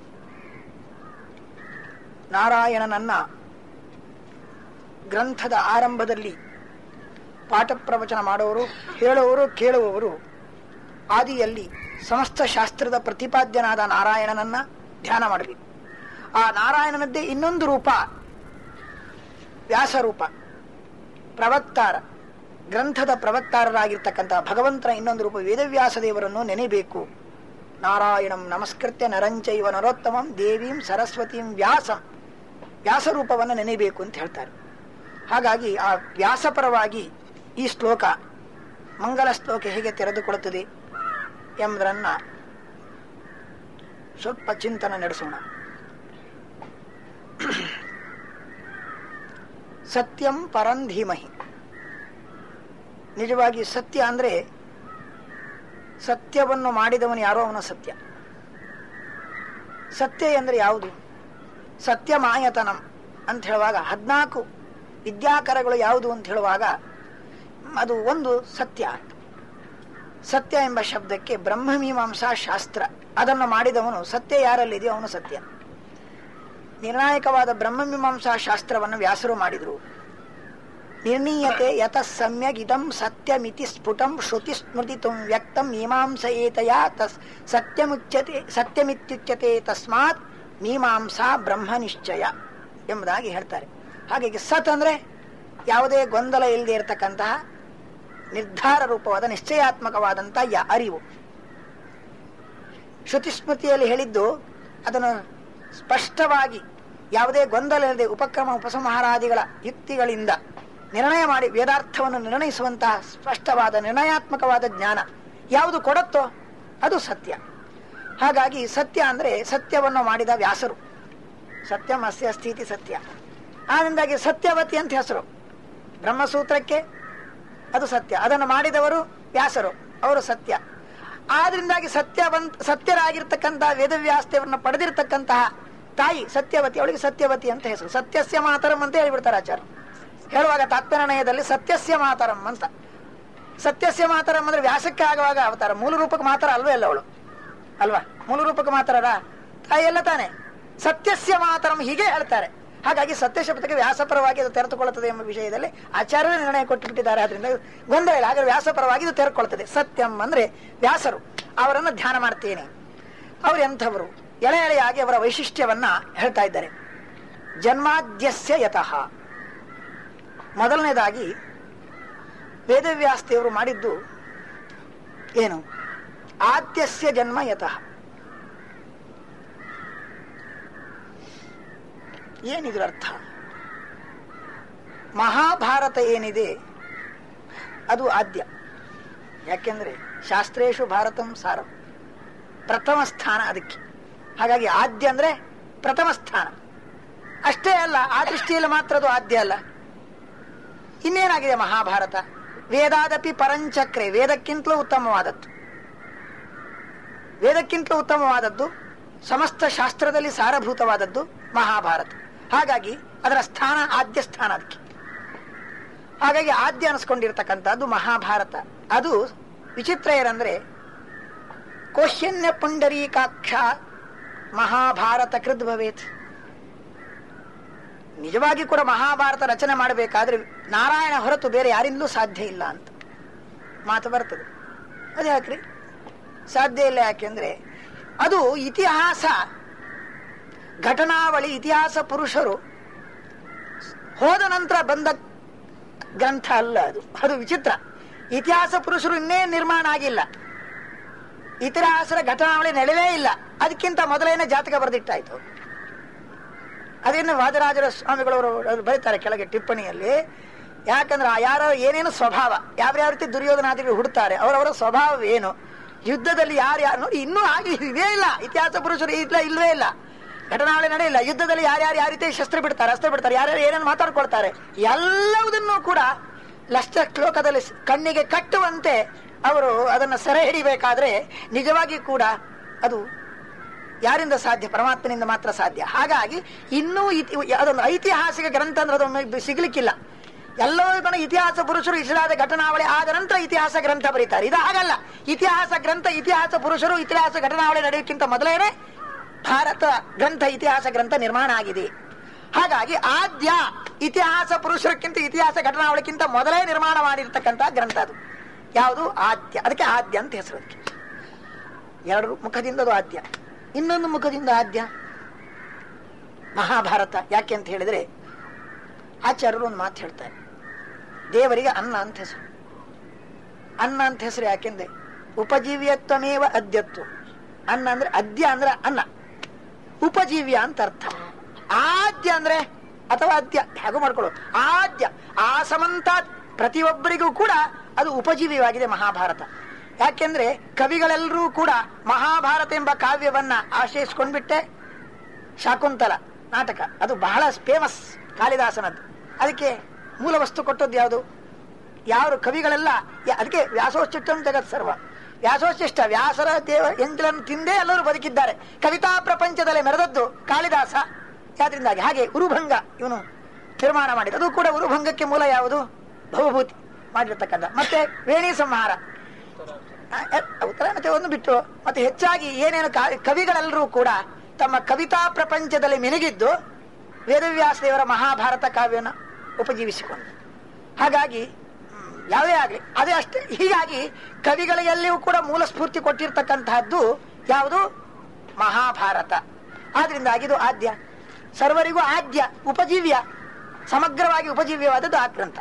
ನಾರಾಯಣನನ್ನ ಗ್ರಂಥದ ಆರಂಭದಲ್ಲಿ ಪಾಠ ಪ್ರವಚನ ಮಾಡುವವರು ಹೇಳುವವರು ಕೇಳುವವರು ಆದಿಯಲ್ಲಿ ಸಮಸ್ತ ಶಾಸ್ತ್ರದ ಪ್ರತಿಪಾದ್ಯನಾದ ನಾರಾಯಣನನ್ನ ಧ್ಯಾನ ಮಾಡಬೇಕು ಆ ನಾರಾಯಣನದ್ದೇ ಇನ್ನೊಂದು ರೂಪ ವ್ಯಾಸರೂಪ ಪ್ರವಕ್ತಾರ ಗ್ರಂಥದ ಪ್ರವಕ್ತಾರರಾಗಿರ್ತಕ್ಕಂತಹ ಭಗವಂತನ ಇನ್ನೊಂದು ರೂಪ ವೇದವ್ಯಾಸ ದೇವರನ್ನು ನೆನೆಬೇಕು ನಾರಾಯಣಂ ನಮಸ್ಕೃತ್ಯ ನರಂಚೈವ ನರೋತ್ತಮಂ ದೇವೀಂ ಸರಸ್ವತೀಂ ವ್ಯಾಸಂ ವ್ಯಾಸರೂಪವನ್ನು ನೆನೆಯಬೇಕು ಅಂತ ಹೇಳ್ತಾರೆ ಹಾಗಾಗಿ ಆ ವ್ಯಾಸಪರವಾಗಿ ಈ ಶ್ಲೋಕ ಮಂಗಲ ಶ್ಲೋಕ ಹೇಗೆ ತೆರೆದುಕೊಳ್ಳುತ್ತದೆ ಎಂಬುದನ್ನ ಸ್ವಲ್ಪ ಚಿಂತನೆ ನಡೆಸೋಣ ಸತ್ಯಂ ಪರಂ ಧೀಮಹಿ ನಿಜವಾಗಿ ಸತ್ಯ ಅಂದ್ರೆ ಸತ್ಯವನ್ನು ಮಾಡಿದವನು ಯಾರೋ ಅವನ ಸತ್ಯ ಸತ್ಯ ಎಂದ್ರೆ ಯಾವುದು ಸತ್ಯ ಮಾಯತನಂ ಅಂತ ಹೇಳುವಾಗ ಹದ್ನಾಲ್ಕು ವಿದ್ಯಾಕರಗಳು ಯಾವುದು ಅಂತ ಹೇಳುವಾಗ ಅದು ಒಂದು ಸತ್ಯ ಸತ್ಯ ಎಂಬ ಶಬ್ದಕ್ಕೆ ಬ್ರಹ್ಮಮೀಮಾಂಸಾ ಶಾಸ್ತ್ರ ಅದನ್ನು ಮಾಡಿದವನು ಸತ್ಯ ಯಾರಲ್ಲಿದೆಯೋ ಅವನು ಸತ್ಯ ನಿರ್ಣಾಯಕವಾದ ಬ್ರಹ್ಮಮೀಮಾಂಸಾ ಶಾಸ್ತ್ರವನ್ನು ವ್ಯಾಸರು ಮಾಡಿದರು ನಿರ್ಣೀಯತೆ ಯತ ಸಮ್ಯಗ್ ಇದಂ ಸತ್ಯಮಿತಿ ಸ್ಫುಟಂ ಶ್ರುತಿ ಸ್ಮೃತಿತುಂ ವ್ಯಕ್ತಂ ಮೀಮಾಂಸ ಏತಯ ತಸ್ ಸತ್ಯಮುಚ್ಯತೆ ಸತ್ಯಮಿತ್ಯುಚ್ಯತೆ ತಸ್ಮಾತ್ ಮೀಮಾಂಸಾ ಬ್ರಹ್ಮ ನಿಶ್ಚಯ ಎಂಬುದಾಗಿ ಹೇಳ್ತಾರೆ ಹಾಗಾಗಿ ಸತ್ ಅಂದ್ರೆ ಯಾವುದೇ ಗೊಂದಲ ಇಲ್ಲದೆ ಇರತಕ್ಕಂತಹ ನಿರ್ಧಾರ ರೂಪವಾದ ನಿಶ್ಚಯಾತ್ಮಕವಾದಂತಹ ಯ ಅರಿವು ಶ್ರುತಿ ಸ್ಮೃತಿಯಲ್ಲಿ ಹೇಳಿದ್ದು ಅದನ್ನು ಸ್ಪಷ್ಟವಾಗಿ ಯಾವುದೇ ಗೊಂದಲ ಇಲ್ಲದೆ ಉಪಕ್ರಮ ಉಪಸಂಹಾರಾದಿಗಳ ಯುಕ್ತಿಗಳಿಂದ ನಿರ್ಣಯ ಮಾಡಿ ವೇದಾರ್ಥವನ್ನು ನಿರ್ಣಯಿಸುವಂತಹ ಸ್ಪಷ್ಟವಾದ ನಿರ್ಣಯಾತ್ಮಕವಾದ ಜ್ಞಾನ ಯಾವುದು ಕೊಡುತ್ತೋ ಅದು ಸತ್ಯ ಹಾಗಾಗಿ ಸತ್ಯ ಅಂದ್ರೆ ಸತ್ಯವನ್ನು ಮಾಡಿದ ವ್ಯಾಸರು ಸತ್ಯಂ ಅಸ್ಯ ಸ್ಥಿತಿ ಸತ್ಯ ಆದ್ದರಿಂದಾಗಿ ಸತ್ಯವತಿ ಅಂತ ಹೆಸರು ಬ್ರಹ್ಮಸೂತ್ರಕ್ಕೆ ಅದು ಸತ್ಯ ಅದನ್ನು ಮಾಡಿದವರು ವ್ಯಾಸರು ಅವರು ಸತ್ಯ ಆದ್ರಿಂದಾಗಿ ಸತ್ಯವಂತ ಸತ್ಯರಾಗಿರ್ತಕ್ಕಂತಹ ವೇದವ್ಯಾಸದೇವರನ್ನ ಪಡೆದಿರ್ತಕ್ಕಂತಹ ತಾಯಿ ಸತ್ಯವತಿ ಅವಳಿಗೆ ಸತ್ಯವತಿ ಅಂತ ಹೆಸರು ಸತ್ಯಸ್ಯ ಮಾತರಂ ಅಂತ ಹೇಳಿಬಿಡ್ತಾರೆ ಆಚಾರ್ಯ ಹೇಳುವಾಗ ತಾತ್ಪರ್ಯಣಯದಲ್ಲಿ ಸತ್ಯಸ್ಯ ಮಾತರಂ ಅಂತ ಸತ್ಯಸ್ಯ ಮಾತರಂ ಅಂದ್ರೆ ವ್ಯಾಸಕ್ಕೆ ಆಗುವಾಗ ಅವತಾರ ಮೂಲ ರೂಪಕ್ಕೆ ಮಾತ್ರ ಅಲ್ವೇ ಅಲ್ಲ ಅವಳು ಅಲ್ವಾ ಮೂಲ ರೂಪಕ್ಕೆ ಮಾತಾಡ ತಾಯಿ ಎಲ್ಲ ತಾನೆ ಸತ್ಯಸ್ಯ ಮಾತರಂ ಹೀಗೆ ಹೇಳ್ತಾರೆ ಹಾಗಾಗಿ ಸತ್ಯ ಶಬ್ದಕ್ಕೆ ವ್ಯಾಸಪರವಾಗಿ ಅದು ತೆರೆದುಕೊಳ್ಳುತ್ತದೆ ಎಂಬ ವಿಷಯದಲ್ಲಿ ಆಚಾರ್ಯರ ನಿರ್ಣಯ ಕೊಟ್ಟುಬಿಟ್ಟಿದ್ದಾರೆ ಅದರಿಂದ ಗೊಂದಲ ಇಲ್ಲ ಹಾಗಾದ್ರೆ ವ್ಯಾಸಪರವಾಗಿ ಇದು ತೆರೆದುಕೊಳ್ಳುತ್ತದೆ ಸತ್ಯಂ ಅಂದ್ರೆ ವ್ಯಾಸರು ಅವರನ್ನು ಧ್ಯಾನ ಮಾಡ್ತೇನೆ ಅವರು ಎಂಥವರು ಎಳೆ ಎಳೆಯಾಗಿ ಅವರ ವೈಶಿಷ್ಟ್ಯವನ್ನ ಹೇಳ್ತಾ ಇದ್ದಾರೆ ಜನ್ಮಾದ್ಯಸ್ಯ ಯತಃ ಮೊದಲನೇದಾಗಿ ವೇದವ್ಯಾಸ ದೇವರು ಮಾಡಿದ್ದು ಏನು ಆದ್ಯಸ್ಯ ಜನ್ಮ ಯತಃ ಏನಿದ್ರ ಅರ್ಥ ಮಹಾಭಾರತ ಏನಿದೆ ಅದು ಆದ್ಯ ಯಾಕೆಂದ್ರೆ ಶಾಸ್ತ್ರೇಶು ಭಾರತಂ ಸಾರಂ ಪ್ರಥಮ ಸ್ಥಾನ ಅದಕ್ಕೆ ಹಾಗಾಗಿ ಆದ್ಯ ಅಂದ್ರೆ ಪ್ರಥಮ ಸ್ಥಾನ ಅಷ್ಟೇ ಅಲ್ಲ ಆ ದೃಷ್ಟಿಯಲ್ಲಿ ಮಾತ್ರ ಅದು ಆದ್ಯ ಅಲ್ಲ ಇನ್ನೇನಾಗಿದೆ ಮಹಾಭಾರತ ವೇದಾದಪಿ ಪರಂಚಕ್ರೆ ವೇದಕ್ಕಿಂತಲೂ ಉತ್ತಮವಾದದ್ದು ವೇದಕ್ಕಿಂತಲೂ ಉತ್ತಮವಾದದ್ದು ಸಮಸ್ತ ಶಾಸ್ತ್ರದಲ್ಲಿ ಸಾರಭೂತವಾದದ್ದು ಮಹಾಭಾರತ ಹಾಗಾಗಿ ಅದರ ಸ್ಥಾನ ಆದ್ಯ ಸ್ಥಾನ ಅದಕ್ಕೆ ಹಾಗಾಗಿ ಆದ್ಯ ಅನಿಸ್ಕೊಂಡಿರ್ತಕ್ಕಂಥದ್ದು ಮಹಾಭಾರತ ಅದು ವಿಚಿತ್ರ ಏನಂದ್ರೆ ಕೋಶ್ಯನ್ಯ ಪುಂಡರೀಕಾಕ್ಷ ಮಹಾಭಾರತ ಕೃದ್ ಭವೇತ್ ನಿಜವಾಗಿ ಕೂಡ ಮಹಾಭಾರತ ರಚನೆ ಮಾಡಬೇಕಾದ್ರೆ ನಾರಾಯಣ ಹೊರತು ಬೇರೆ ಯಾರಿಂದಲೂ ಸಾಧ್ಯ ಇಲ್ಲ ಅಂತ ಮಾತು ಬರ್ತದೆ ಅದು ಯಾಕ್ರಿ ಸಾಧ್ಯ ಇಲ್ಲ ಯಾಕೆಂದ್ರೆ ಅದು ಇತಿಹಾಸ ಘಟನಾವಳಿ ಇತಿಹಾಸ ಪುರುಷರು ಹೋದ ನಂತರ ಬಂದ ಗ್ರಂಥ ಅಲ್ಲ ಅದು ಅದು ವಿಚಿತ್ರ ಇತಿಹಾಸ ಪುರುಷರು ಇನ್ನೇ ನಿರ್ಮಾಣ ಆಗಿಲ್ಲ ಇತಿಹಾಸದ ಘಟನಾವಳಿ ನಡೆಯಲೇ ಇಲ್ಲ ಅದಕ್ಕಿಂತ ಮೊದಲೇನೆ ಜಾತಕ ಬರೆದಿಟ್ಟಾಯ್ತು ಅದೇನು ವಾದರಾಜರ ಸ್ವಾಮಿಗಳವರು ಅದು ಬರೀತಾರೆ ಕೆಳಗೆ ಟಿಪ್ಪಣಿಯಲ್ಲಿ ಯಾಕಂದ್ರೆ ಆ ಯಾರ ಏನೇನು ಸ್ವಭಾವ ಯಾವ ಯಾವ ರೀತಿ ದುರ್ಯೋಧನಾದಿಗಳು ಹುಡ್ತಾರೆ ಅವರವರ ಸ್ವಭಾವ ಏನು ಯುದ್ಧದಲ್ಲಿ ಯಾರು ಯಾರು ನೋಡಿ ಇನ್ನೂ ಆಗಿ ಇದೇ ಇಲ್ಲ ಇತಿಹಾಸ ಪುರುಷರು ಇಲ್ಲ ಇಲ್ವೇ ಇಲ್ಲ ಘಟನಾವಳಿ ನಡೆಯಿಲ್ಲ ಯುದ್ಧದಲ್ಲಿ ಯಾರ್ಯಾರು ಯಾವ ರೀತಿ ಶಸ್ತ್ರ ಬಿಡ್ತಾರೆ ಅಸ್ತ್ರ ಬಿಡ್ತಾರೆ ಯಾರ್ಯಾರು ಏನೇನು ಮಾತಾಡ್ಕೊಳ್ತಾರೆ ಎಲ್ಲವುದನ್ನು ಕೂಡ ಲಕ್ಷ ಶ್ಲೋಕದಲ್ಲಿ ಕಣ್ಣಿಗೆ ಕಟ್ಟುವಂತೆ ಅವರು ಅದನ್ನು ಸೆರೆ ಹಿಡಿಬೇಕಾದ್ರೆ ನಿಜವಾಗಿ ಕೂಡ ಅದು ಯಾರಿಂದ ಸಾಧ್ಯ ಪರಮಾತ್ಮನಿಂದ ಮಾತ್ರ ಸಾಧ್ಯ ಹಾಗಾಗಿ ಇನ್ನೂ ಇತಿ ಅದೊಂದು ಐತಿಹಾಸಿಕ ಗ್ರಂಥ ಅಂದ್ರೆ ಅದೊಮ್ಮೆ ಸಿಗ್ಲಿಕ್ಕಿಲ್ಲ ಎಲ್ಲವೂ ಕೂಡ ಇತಿಹಾಸ ಪುರುಷರು ಇಸಲಾದ ಘಟನಾವಳಿ ಆದ ನಂತರ ಇತಿಹಾಸ ಗ್ರಂಥ ಬರೀತಾರೆ ಇದು ಹಾಗಲ್ಲ ಇತಿಹಾಸ ಗ್ರಂಥ ಇತಿಹಾಸ ಪುರುಷರು ಇತಿಹಾಸ ಘಟನಾವಳಿ ನಡೆಯೋಕ್ಕಿಂತ ಮೊದಲೇನೆ ಭಾರತ ಗ್ರಂಥ ಇತಿಹಾಸ ಗ್ರಂಥ ನಿರ್ಮಾಣ ಆಗಿದೆ ಹಾಗಾಗಿ ಆದ್ಯ ಇತಿಹಾಸ ಪುರುಷರಕ್ಕಿಂತ ಇತಿಹಾಸ ಘಟನಾವಳಿಗಿಂತ ಮೊದಲೇ ನಿರ್ಮಾಣ ಮಾಡಿರ್ತಕ್ಕಂಥ ಗ್ರಂಥ ಅದು ಯಾವುದು ಆದ್ಯ ಅದಕ್ಕೆ ಆದ್ಯ ಅಂತ ಹೆಸರು ಅದಕ್ಕೆ ಎರಡು ಮುಖದಿಂದ ಅದು ಆದ್ಯ ಇನ್ನೊಂದು ಮುಖದಿಂದ ಆದ್ಯ ಮಹಾಭಾರತ ಯಾಕೆ ಅಂತ ಹೇಳಿದ್ರೆ ಆಚಾರ್ಯರು ಒಂದು ಮಾತು ಹೇಳ್ತಾರೆ ದೇವರಿಗೆ ಅನ್ನ ಅಂತ ಹೆಸರು ಅನ್ನ ಅಂತ ಹೆಸರು ಯಾಕೆಂದ್ರೆ ಉಪಜೀವ್ಯತ್ವಮೇವ ಅದ್ಯತ್ವ ಅನ್ನ ಅಂದ್ರೆ ಅದ್ಯ ಅಂದ್ರೆ ಅನ್ನ ಉಪಜೀವ್ಯ ಅಂತ ಅರ್ಥ ಆದ್ಯ ಅಂದ್ರೆ ಅಥವಾ ಅದ್ಯ ಹೇಗೂ ಮಾಡ್ಕೊಳ್ಳೋದು ಆದ್ಯ ಆ ಸಮಂತ ಪ್ರತಿಯೊಬ್ಬರಿಗೂ ಕೂಡ ಅದು ಉಪಜೀವ್ಯವಾಗಿದೆ ಮಹಾಭಾರತ ಯಾಕೆಂದ್ರೆ ಕವಿಗಳೆಲ್ಲರೂ ಕೂಡ ಮಹಾಭಾರತ ಎಂಬ ಕಾವ್ಯವನ್ನ ಆಶ್ರಯಿಸ್ಕೊಂಡ್ಬಿಟ್ಟೆ ಶಾಕುಂತಲ ನಾಟಕ ಅದು ಬಹಳ ಫೇಮಸ್ ಕಾಳಿದಾಸನದ್ದು ಅದಕ್ಕೆ ಮೂಲ ವಸ್ತು ಕೊಟ್ಟದ್ದು ಯಾವುದು ಯಾರು ಕವಿಗಳೆಲ್ಲ ಯಾ- ಅದಕ್ಕೆ ವ್ಯಾಸೋಚ್ಚಿಷ್ಟಂ ಜಗತ್ ಸರ್ವ ವ್ಯಾಸೋಚ್ಚಿಷ್ಟ ವ್ಯಾಸರ ದೇವ ಎಂಜಲನ್ನು ತಿಂದೇ ಎಲ್ಲರೂ ಬದುಕಿದ್ದಾರೆ ಕವಿತಾ ಪ್ರಪಂಚದಲ್ಲಿ ಮೆರೆದದ್ದು ಕಾಳಿದಾಸ ಯಾದ್ರಿಂದಾಗಿ ಹಾಗೆ ಉರುಭಂಗ ಇವನು ನಿರ್ಮಾಣ ಮಾಡಿದ ಅದು ಕೂಡ ಉರುಭಂಗಕ್ಕೆ ಮೂಲ ಯಾವುದು ಭವಭೂತಿ ಮಾಡಿರ್ತಕ್ಕಂಥ ಮತ್ತೆ ವೇಣಿ ಸಂಹಾರ ಆ, ಎ- ಉತ್ತರಾಯಣತೆ ಒಂದು ಬಿಟ್ಟು ಮತ್ತೆ ಹೆಚ್ಚಾಗಿ ಏನೇನು ಕಾ- ಕವಿಗಳೆಲ್ಲರೂ ಕೂಡ ತಮ್ಮ ಕವಿತಾ ಪ್ರಪಂಚದಲ್ಲಿ ಮಿನುಗಿದ್ದು ವೇದವ್ಯಾಸ ದೇವರ ಮಹಾಭಾರತ ಕಾವ್ಯನ ಉಪಜೀವಿಸಿಕೊಂಡು ಹಾಗಾಗಿ ಹ್ಮ್, ಯಾವುದೇ ಆಗಲಿ ಅದೇ ಅಷ್ಟೇ ಹೀಗಾಗಿ ಕವಿಗಳಿಗೆಲ್ಲಿಯೂ ಕೂಡ ಮೂಲ ಸ್ಫೂರ್ತಿ ಕೊಟ್ಟಿರ್ತಕ್ಕಂತಹದ್ದು ಯಾವುದು ಮಹಾಭಾರತ ಆದ್ರಿಂದಾಗಿ ಇದು ಆದ್ಯ ಸರ್ವರಿಗೂ ಆದ್ಯ ಉಪಜೀವ್ಯ ಸಮಗ್ರವಾಗಿ ಉಪಜೀವ್ಯವಾದದ್ದು ಆ ಗ್ರಂಥ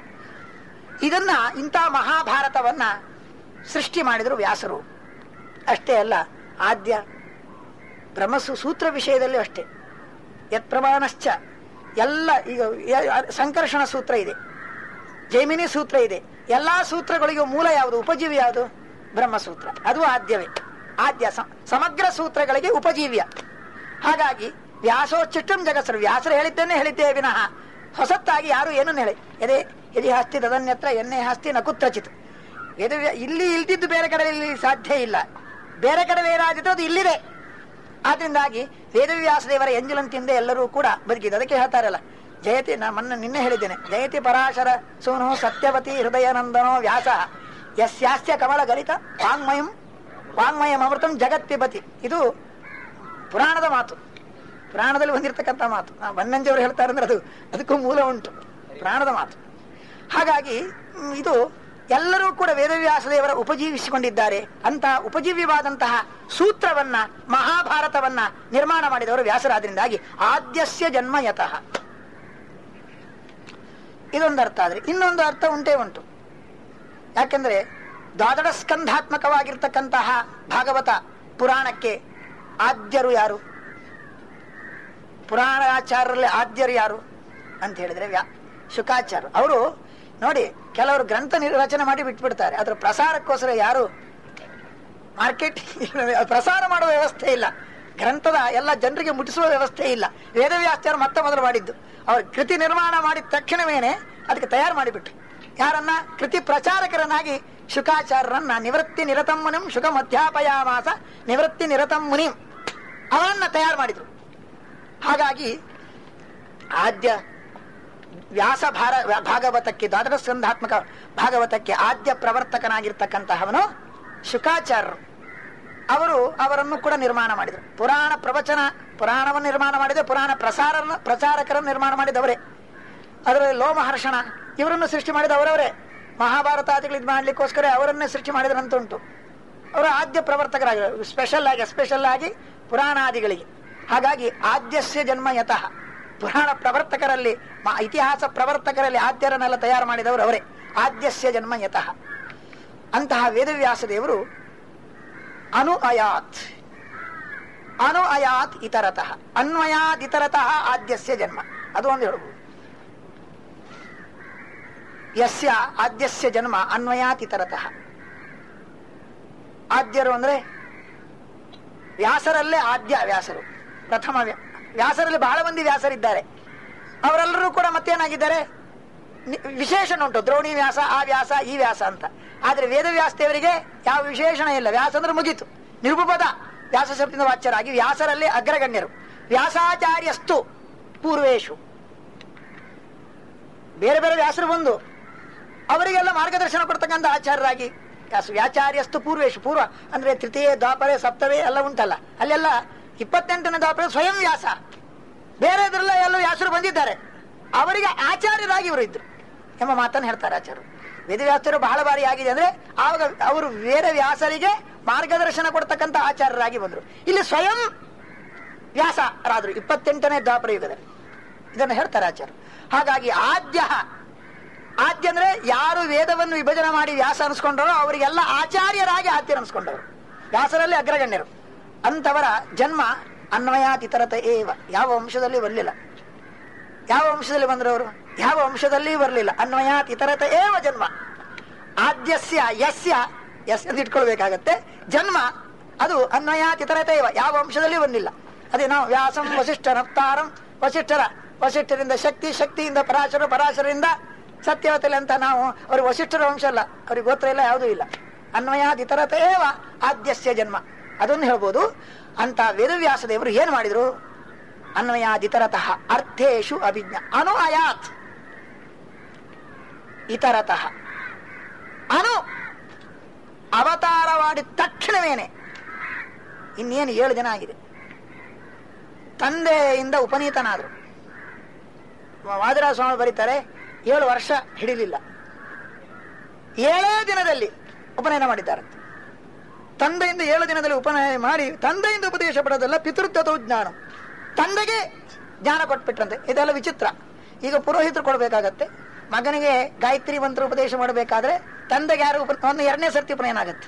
ಇದನ್ನ ಇಂಥ ಮಹಾಭಾರತವನ್ನ ಸೃಷ್ಟಿ ಮಾಡಿದರು ವ್ಯಾಸರು ಅಷ್ಟೇ ಅಲ್ಲ ಆದ್ಯ ಬ್ರಹ್ಮಸು ಸೂತ್ರ ವಿಷಯದಲ್ಲಿ ಅಷ್ಟೇ ಯತ್ ಪ್ರಮಾಣಶ್ಚ ಎಲ್ಲ ಈಗ ಯ- ಸಂಕರ್ಷಣ ಸೂತ್ರ ಇದೆ ಜೈಮಿನಿ ಸೂತ್ರ ಇದೆ ಎಲ್ಲಾ ಸೂತ್ರಗಳಿಗೂ ಮೂಲ ಯಾವುದು ಉಪಜೀವಿ ಯಾವುದು ಬ್ರಹ್ಮಸೂತ್ರ ಅದು ಆದ್ಯವೇ ಆದ್ಯ ಸ- ಸಮಗ್ರ ಸೂತ್ರಗಳಿಗೆ ಉಪಜೀವ್ಯ ಹಾಗಾಗಿ ವ್ಯಾಸೋಚ್ಚಿಷ್ಟಂ ಜಗತ್ಸರು ವ್ಯಾಸರು ಹೇಳಿದ್ದನ್ನೇ ಹೇಳಿದ್ದೇವೆ ವಿನಃ ಹೊಸತ್ತಾಗಿ ಯಾರು ಏನನ್ನು ಹೇಳಿ ಎದೆ ಎದೆ ಹಾಸ್ತಿ ತದನ್ಯತ್ರ ಎಣ್ಣೆ ಹಾಸ್ತಿ ನ ಕುತ್ರಚಿತ್ ವೇದ ಇಲ್ಲಿ ಇಲ್ದಿದ್ದು ಬೇರೆ ಕಡೆ ಇಲ್ಲಿ ಸಾಧ್ಯ ಇಲ್ಲ ಬೇರೆ ಕಡೆ ಏನಾದಿತ್ತು ಅದು ಇಲ್ಲಿದೆ ಆದ್ರಿಂದಾಗಿ ವೇದವ್ಯಾಸ ದೇವರ ಎಂಜಲಂತಿಂದ ಎಲ್ಲರೂ ಕೂಡ ಬದುಕಿದ್ದು ಅದಕ್ಕೆ ಹೇಳ್ತಾರಲ್ಲ ಜಯತಿ ನಾ ಮೊನ್ನೆ ನಿನ್ನೆ ಹೇಳಿದ್ದೇನೆ ಜಯತಿ ಪರಾಶರ ಸೋನು ಸತ್ಯವತಿ ಹೃದಯಾನಂದನೋ ವ್ಯಾಸ ಯಸ್ಯಾಸ್ಯ ಕಮಲ ಗಲಿತ ವಾಂಗ್ಮಯಂ ವಾಂಗ್ಮಯಂ ಅಮೃತಂ ಜಗತ್ಪಿಬತಿ ಇದು ಪುರಾಣದ ಮಾತು ಪುರಾಣದಲ್ಲಿ ಬಂದಿರತಕ್ಕಂಥ ಮಾತು ನಾ ಬನ್ನಂಜವರು ಹೇಳ್ತಾರೆ ಅಂದ್ರೆ ಅದು ಅದಕ್ಕೂ ಮೂಲ ಉಂಟು ಪುರಾಣದ ಮಾತು ಹಾಗಾಗಿ ಮ್, ಇದು ಎಲ್ಲರೂ ಕೂಡ ವೇದವ್ಯಾಸ ದೇವರ ಉಪಜೀವಿಸಿಕೊಂಡಿದ್ದಾರೆ ಅಂತ ಉಪಜೀವ್ಯವಾದಂತಹ ಸೂತ್ರವನ್ನ ಮಹಾಭಾರತವನ್ನ ನಿರ್ಮಾಣ ಮಾಡಿದವರು ವ್ಯಾಸರಾದ್ರಿಂದಾಗಿ ಆದ್ಯಸ್ಯ ಜನ್ಮ ಯತಃ ಇದೊಂದು ಅರ್ಥ ಆದ್ರೆ ಇನ್ನೊಂದು ಅರ್ಥ ಉಂಟೇ ಉಂಟು ಯಾಕೆಂದ್ರೆ ದ್ವಾದಶ ಸ್ಕಂಧಾತ್ಮಕವಾಗಿರ್ತಕ್ಕಂತಹ ಭಾಗವತ ಪುರಾಣಕ್ಕೆ ಆದ್ಯರು ಯಾರು ಪುರಾಣಾಚಾರ್ಯರಲ್ಲಿ ಆದ್ಯರು ಯಾರು ಅಂತ ಹೇಳಿದ್ರೆ ವ್ಯಾ ಶುಕಾಚಾರ್ಯ ಅವರು ನೋಡಿ ಕೆಲವರು ಗ್ರಂಥ ನಿ- ರಚನೆ ಮಾಡಿ ಬಿಟ್ಬಿಡ್ತಾರೆ ಅದ್ರ ಪ್ರಸಾರಕ್ಕೋಸ್ಕರ ಯಾರು ಮಾರ್ಕೆಟ್ ಪ್ರಸಾರ ಮಾಡುವ ವ್ಯವಸ್ಥೆ ಇಲ್ಲ ಗ್ರಂಥದ ಎಲ್ಲ ಜನರಿಗೆ ಮುಟ್ಟಿಸುವ ವ್ಯವಸ್ಥೆ ಇಲ್ಲ ವೇದವ್ಯಾಚಾರ ಮತ್ತೆ ಮೊದಲು ಮಾಡಿದ್ದು ಅವರು ಕೃತಿ ನಿರ್ಮಾಣ ಮಾಡಿದ ತಕ್ಷಣವೇನೆ ಅದಕ್ಕೆ ತಯಾರು ಮಾಡಿಬಿಟ್ರು ಯಾರನ್ನ ಕೃತಿ ಪ್ರಚಾರಕರನ್ನಾಗಿ ಶುಕಾಚಾರ್ಯರನ್ನ ನಿವೃತ್ತಿ ನಿರತಂ ಮುನಿಂ ಶುಕ ಮಧ್ಯಾಪಯಾಮಾಸ ನಿವೃತ್ತಿ ನಿರತಂ ಮುನಿಂ ಅವರನ್ನ ತಯಾರು ಮಾಡಿದ್ರು ಹಾಗಾಗಿ ಆದ್ಯ ವ್ಯಾಸ ಭಾರ ಭಾಗವತಕ್ಕೆ ದ್ವಾದಶ ಸ್ಕಂಧಾತ್ಮಕ ಭಾಗವತಕ್ಕೆ ಆದ್ಯ ಪ್ರವರ್ತಕನಾಗಿರ್ತಕ್ಕಂತಹವನು ಶುಕಾಚಾರ್ಯರು ಅವರು ಅವರನ್ನು ಕೂಡ ನಿರ್ಮಾಣ ಮಾಡಿದರು ಪುರಾಣ ಪ್ರವಚನ ಪುರಾಣವನ್ನು ನಿರ್ಮಾಣ ಮಾಡಿದ ಪುರಾಣ ಪ್ರಸಾರ ಪ್ರಚಾರಕರನ್ನು ನಿರ್ಮಾಣ ಮಾಡಿದವರೇ ಅದರಲ್ಲಿ ಲೋಮಹರ್ಷಣ ಇವರನ್ನು ಸೃಷ್ಟಿ ಮಾಡಿದ ಅವರವರೇ ಮಹಾಭಾರತಾದಿಗಳು ಇದು ಮಾಡ್ಲಿಕ್ಕೋಸ್ಕರ ಅವರನ್ನೇ ಸೃಷ್ಟಿ ಮಾಡಿದ್ರಂತ ಉಂಟು ಅವರು ಆದ್ಯ ಪ್ರವರ್ತಕರಾಗಿ ಸ್ಪೆಷಲ್ ಆಗಿ ಸ್ಪೆಷಲ್ ಆಗಿ ಪುರಾಣಾದಿಗಳಿಗೆ ಹಾಗಾಗಿ ಆದ್ಯಸ್ಯ ಜನ್ಮ ಯತಃ ಪುರಾಣ ಪ್ರವರ್ತಕರಲ್ಲಿ ಮ- ಇತಿಹಾಸ ಪ್ರವರ್ತಕರಲ್ಲಿ ಆದ್ಯರನ್ನೆಲ್ಲ ತಯಾರು ಮಾಡಿದವರು ಅವರೇ ಆದ್ಯಸ್ಯ ಜನ್ಮ ಯತಃ ಅಂತಹ ವೇದವ್ಯಾಸ ದೇವರು ಅನು ಅಯಾತ್ ಅನು ಅಯಾತ್ ಇತರತಃ ಅನ್ವಯಾತ್ ಇತರತಃ ಆದ್ಯಸ್ಯ ಜನ್ಮ ಅದು ಒಂದು ಹೇಳ್ಬೋದು ಯಸ್ಯ ಆದ್ಯಸ್ಯ ಜನ್ಮ ಅನ್ವಯಾತ್ ಇತರತಃ ಆದ್ಯರು ಅಂದ್ರೆ ವ್ಯಾಸರಲ್ಲೇ ಆದ್ಯ ವ್ಯಾಸರು ಪ್ರಥಮ ವ್ಯ- ವ್ಯಾಸರಲ್ಲಿ ಬಹಳ ಮಂದಿ ವ್ಯಾಸರಿದ್ದಾರೆ ಅವರೆಲ್ಲರೂ ಕೂಡ ಮತ್ತೇನಾಗಿದ್ದಾರೆ ನಿ- ವಿಶೇಷಣ ಉಂಟು ದ್ರೋಣಿ ವ್ಯಾಸ ಆ ವ್ಯಾಸ ಈ ವ್ಯಾಸ ಅಂತ ಆದ್ರೆ ವೇದವ್ಯಾಸ ದೇವರಿಗೆ ಯಾವ ವಿಶೇಷಣ ಇಲ್ಲ ವ್ಯಾಸ ಅಂದ್ರೆ ಮುಗೀತು ನಿರುಪದ ವ್ಯಾಸ ಶಬ್ದದಿಂದ ವಾಚ್ಯರಾಗಿ ವ್ಯಾಸರಲ್ಲಿ ಅಗ್ರಗಣ್ಯರು ವ್ಯಾಸಾಚಾರ್ಯಸ್ತು ಪೂರ್ವೇಶು ಬೇರೆ ಬೇರೆ ವ್ಯಾಸರು ಬಂದು ಅವರಿಗೆಲ್ಲ ಮಾರ್ಗದರ್ಶನ ಕೊಡ್ತಕ್ಕಂಥ ಆಚಾರ್ಯರಾಗಿ ವ್ಯಾಸ- ವ್ಯಾಚಾರ್ಯಸ್ತು ಪೂರ್ವೇಶು ಪೂರ್ವ ಅಂದ್ರೆ ತೃತೀಯ ದ್ವಾಪರೆ ಸಪ್ತವೇ ಎಲ್ಲ ಉಂಟಲ್ಲ ಅಲ್ಲೆಲ್ಲ ಇಪ್ಪತ್ತೆಂಟನೇ ದ್ವಾಪರೆ ಸ್ವಯಂ ವ್ಯಾಸ ಬೇರೆ ಇದ್ರೆಲ್ಲ ಎಲ್ಲ ವ್ಯಾಸರು ಬಂದಿದ್ದಾರೆ ಅವರಿಗೆ ಆಚಾರ್ಯರಾಗಿ ಇವರು ಇದ್ರು ಎಂಬ ಮಾತನ್ನು ಹೇಳ್ತಾರೆ ಆಚಾರ್ಯರು ವೇದವ್ಯಾಸರು ಬಹಳ ಬಾರಿ ಆಗಿದೆ ಅಂದ್ರೆ ಆವಾಗ ಅವರು ವೇದ ವ್ಯಾಸರಿಗೆ ಮಾರ್ಗದರ್ಶನ ಕೊಡ್ತಕ್ಕಂಥ ಆಚಾರ್ಯರಾಗಿ ಬಂದ್ರು ಇಲ್ಲಿ ಸ್ವಯಂ ವ್ಯಾಸರಾದ್ರು ಇಪ್ಪತ್ತೆಂಟನೇ ದ್ವಾಪರ ಯುಗದಲ್ಲಿ ಇದನ್ನು ಹೇಳ್ತಾರೆ ಆಚಾರ್ಯ ಹಾಗಾಗಿ ಆದ್ಯ ಆದ್ಯ ಅಂದ್ರೆ ಯಾರು ವೇದವನ್ನು ವಿಭಜನೆ ಮಾಡಿ ವ್ಯಾಸ ಅನ್ಸ್ಕೊಂಡರೋ ಅವರಿಗೆಲ್ಲ ಆಚಾರ್ಯರಾಗಿ ಆದ್ಯರು ಅನ್ಸ್ಕೊಂಡವರು ವ್ಯಾಸರಲ್ಲಿ ಅಗ್ರಗಣ್ಯರು ಅಂತವರ ಜನ್ಮ ಅನ್ವಯಾತಿತರತ ಏವ ಯಾವ ವಂಶದಲ್ಲಿ ಬರಲಿಲ್ಲ ಯಾವ ವಂಶದಲ್ಲಿ ಬಂದ್ರು ಅವರು ಯಾವ ವಂಶದಲ್ಲಿ ಬರಲಿಲ್ಲ ಅನ್ವಯಾತ್ ಇತರತ ಏವ ಜನ್ಮ ಆದ್ಯಸ್ಯ ಯಸ್ಯ ಯಸ್ ಅಂತ ಇಟ್ಕೊಳ್ಬೇಕಾಗತ್ತೆ ಜನ್ಮ ಅದು ಅನ್ವಯಾತ್ ಇತರತ ಏವ ಯಾವ ವಂಶದಲ್ಲಿ ಬಂದಿಲ್ಲ ಅದೇ ನಾವು ವ್ಯಾಸಂ ವಸಿಷ್ಠ ನಪ್ತಾರಂ ವಸಿಷ್ಠರ ವಸಿಷ್ಠರಿಂದ ಶಕ್ತಿ ಶಕ್ತಿಯಿಂದ ಪರಾಶರ ಪರಾಶರರಿಂದ ಸತ್ಯವತಲೆ ಅಂತ ನಾವು ಅವ್ರಿಗೆ ವಸಿಷ್ಠರ ವಂಶ ಅಲ್ಲ ಅವ್ರಿಗೆ ಗೋತ್ರ ಇಲ್ಲ ಯಾವುದೂ ಇಲ್ಲ ಅನ್ವಯಾತ್ ಇತರತ ಏವ ಆದ್ಯಸ್ಯ ಜನ್ಮ ಅದನ್ನು ಹೇಳ್ಬೋದು ಅಂತ ವೇದವ್ಯಾಸ ದೇವರು ಏನ್ ಮಾಡಿದ್ರು ಅನ್ವಯಾದಿತರತಃ ಅರ್ಥೇಶು ಅಭಿಜ್ಞ ಅನು ಅಯಾತ್ ಇತರತಃ ಅನು ಅವತಾರ ಮಾಡಿದ ತಕ್ಷಣವೇನೆ ಇನ್ನೇನು ಏಳು ಜನ ಆಗಿದೆ ತಂದೆಯಿಂದ ಉಪನೀತನಾದ್ರು ವಾದಿರಾಜ ಸ್ವಾಮಿ ಬರೀತಾರೆ ಏಳು ವರ್ಷ ಹಿಡಿಲಿಲ್ಲ ಏಳೇ ದಿನದಲ್ಲಿ ಉಪನಯನ ಮಾಡಿದ್ದಾರೆ ತಂದೆಯಿಂದ ಏಳು ದಿನದಲ್ಲಿ ಉಪನಯನ ಮಾಡಿ ತಂದೆಯಿಂದ ಉಪದೇಶ ಪಡೋದಲ್ಲ ಪಿತೃತ್ವತೋ ಜ್ಞಾನ ತಂದೆಗೆ ಜ್ಞಾನ ಕೊಟ್ಬಿಟ್ರಂತೆ ಇದೆಲ್ಲ ವಿಚಿತ್ರ ಈಗ ಪುರೋಹಿತರು ಕೊಡ್ಬೇಕಾಗತ್ತೆ ಮಗನಿಗೆ ಗಾಯತ್ರಿ ಮಂತ್ರ ಉಪದೇಶ ಮಾಡಬೇಕಾದ್ರೆ ತಂದೆಗೆ ಯಾರು ಉಪ ಒಂದು ಎರಡನೇ ಸರ್ತಿ ಉಪನಯನ ಆಗತ್ತೆ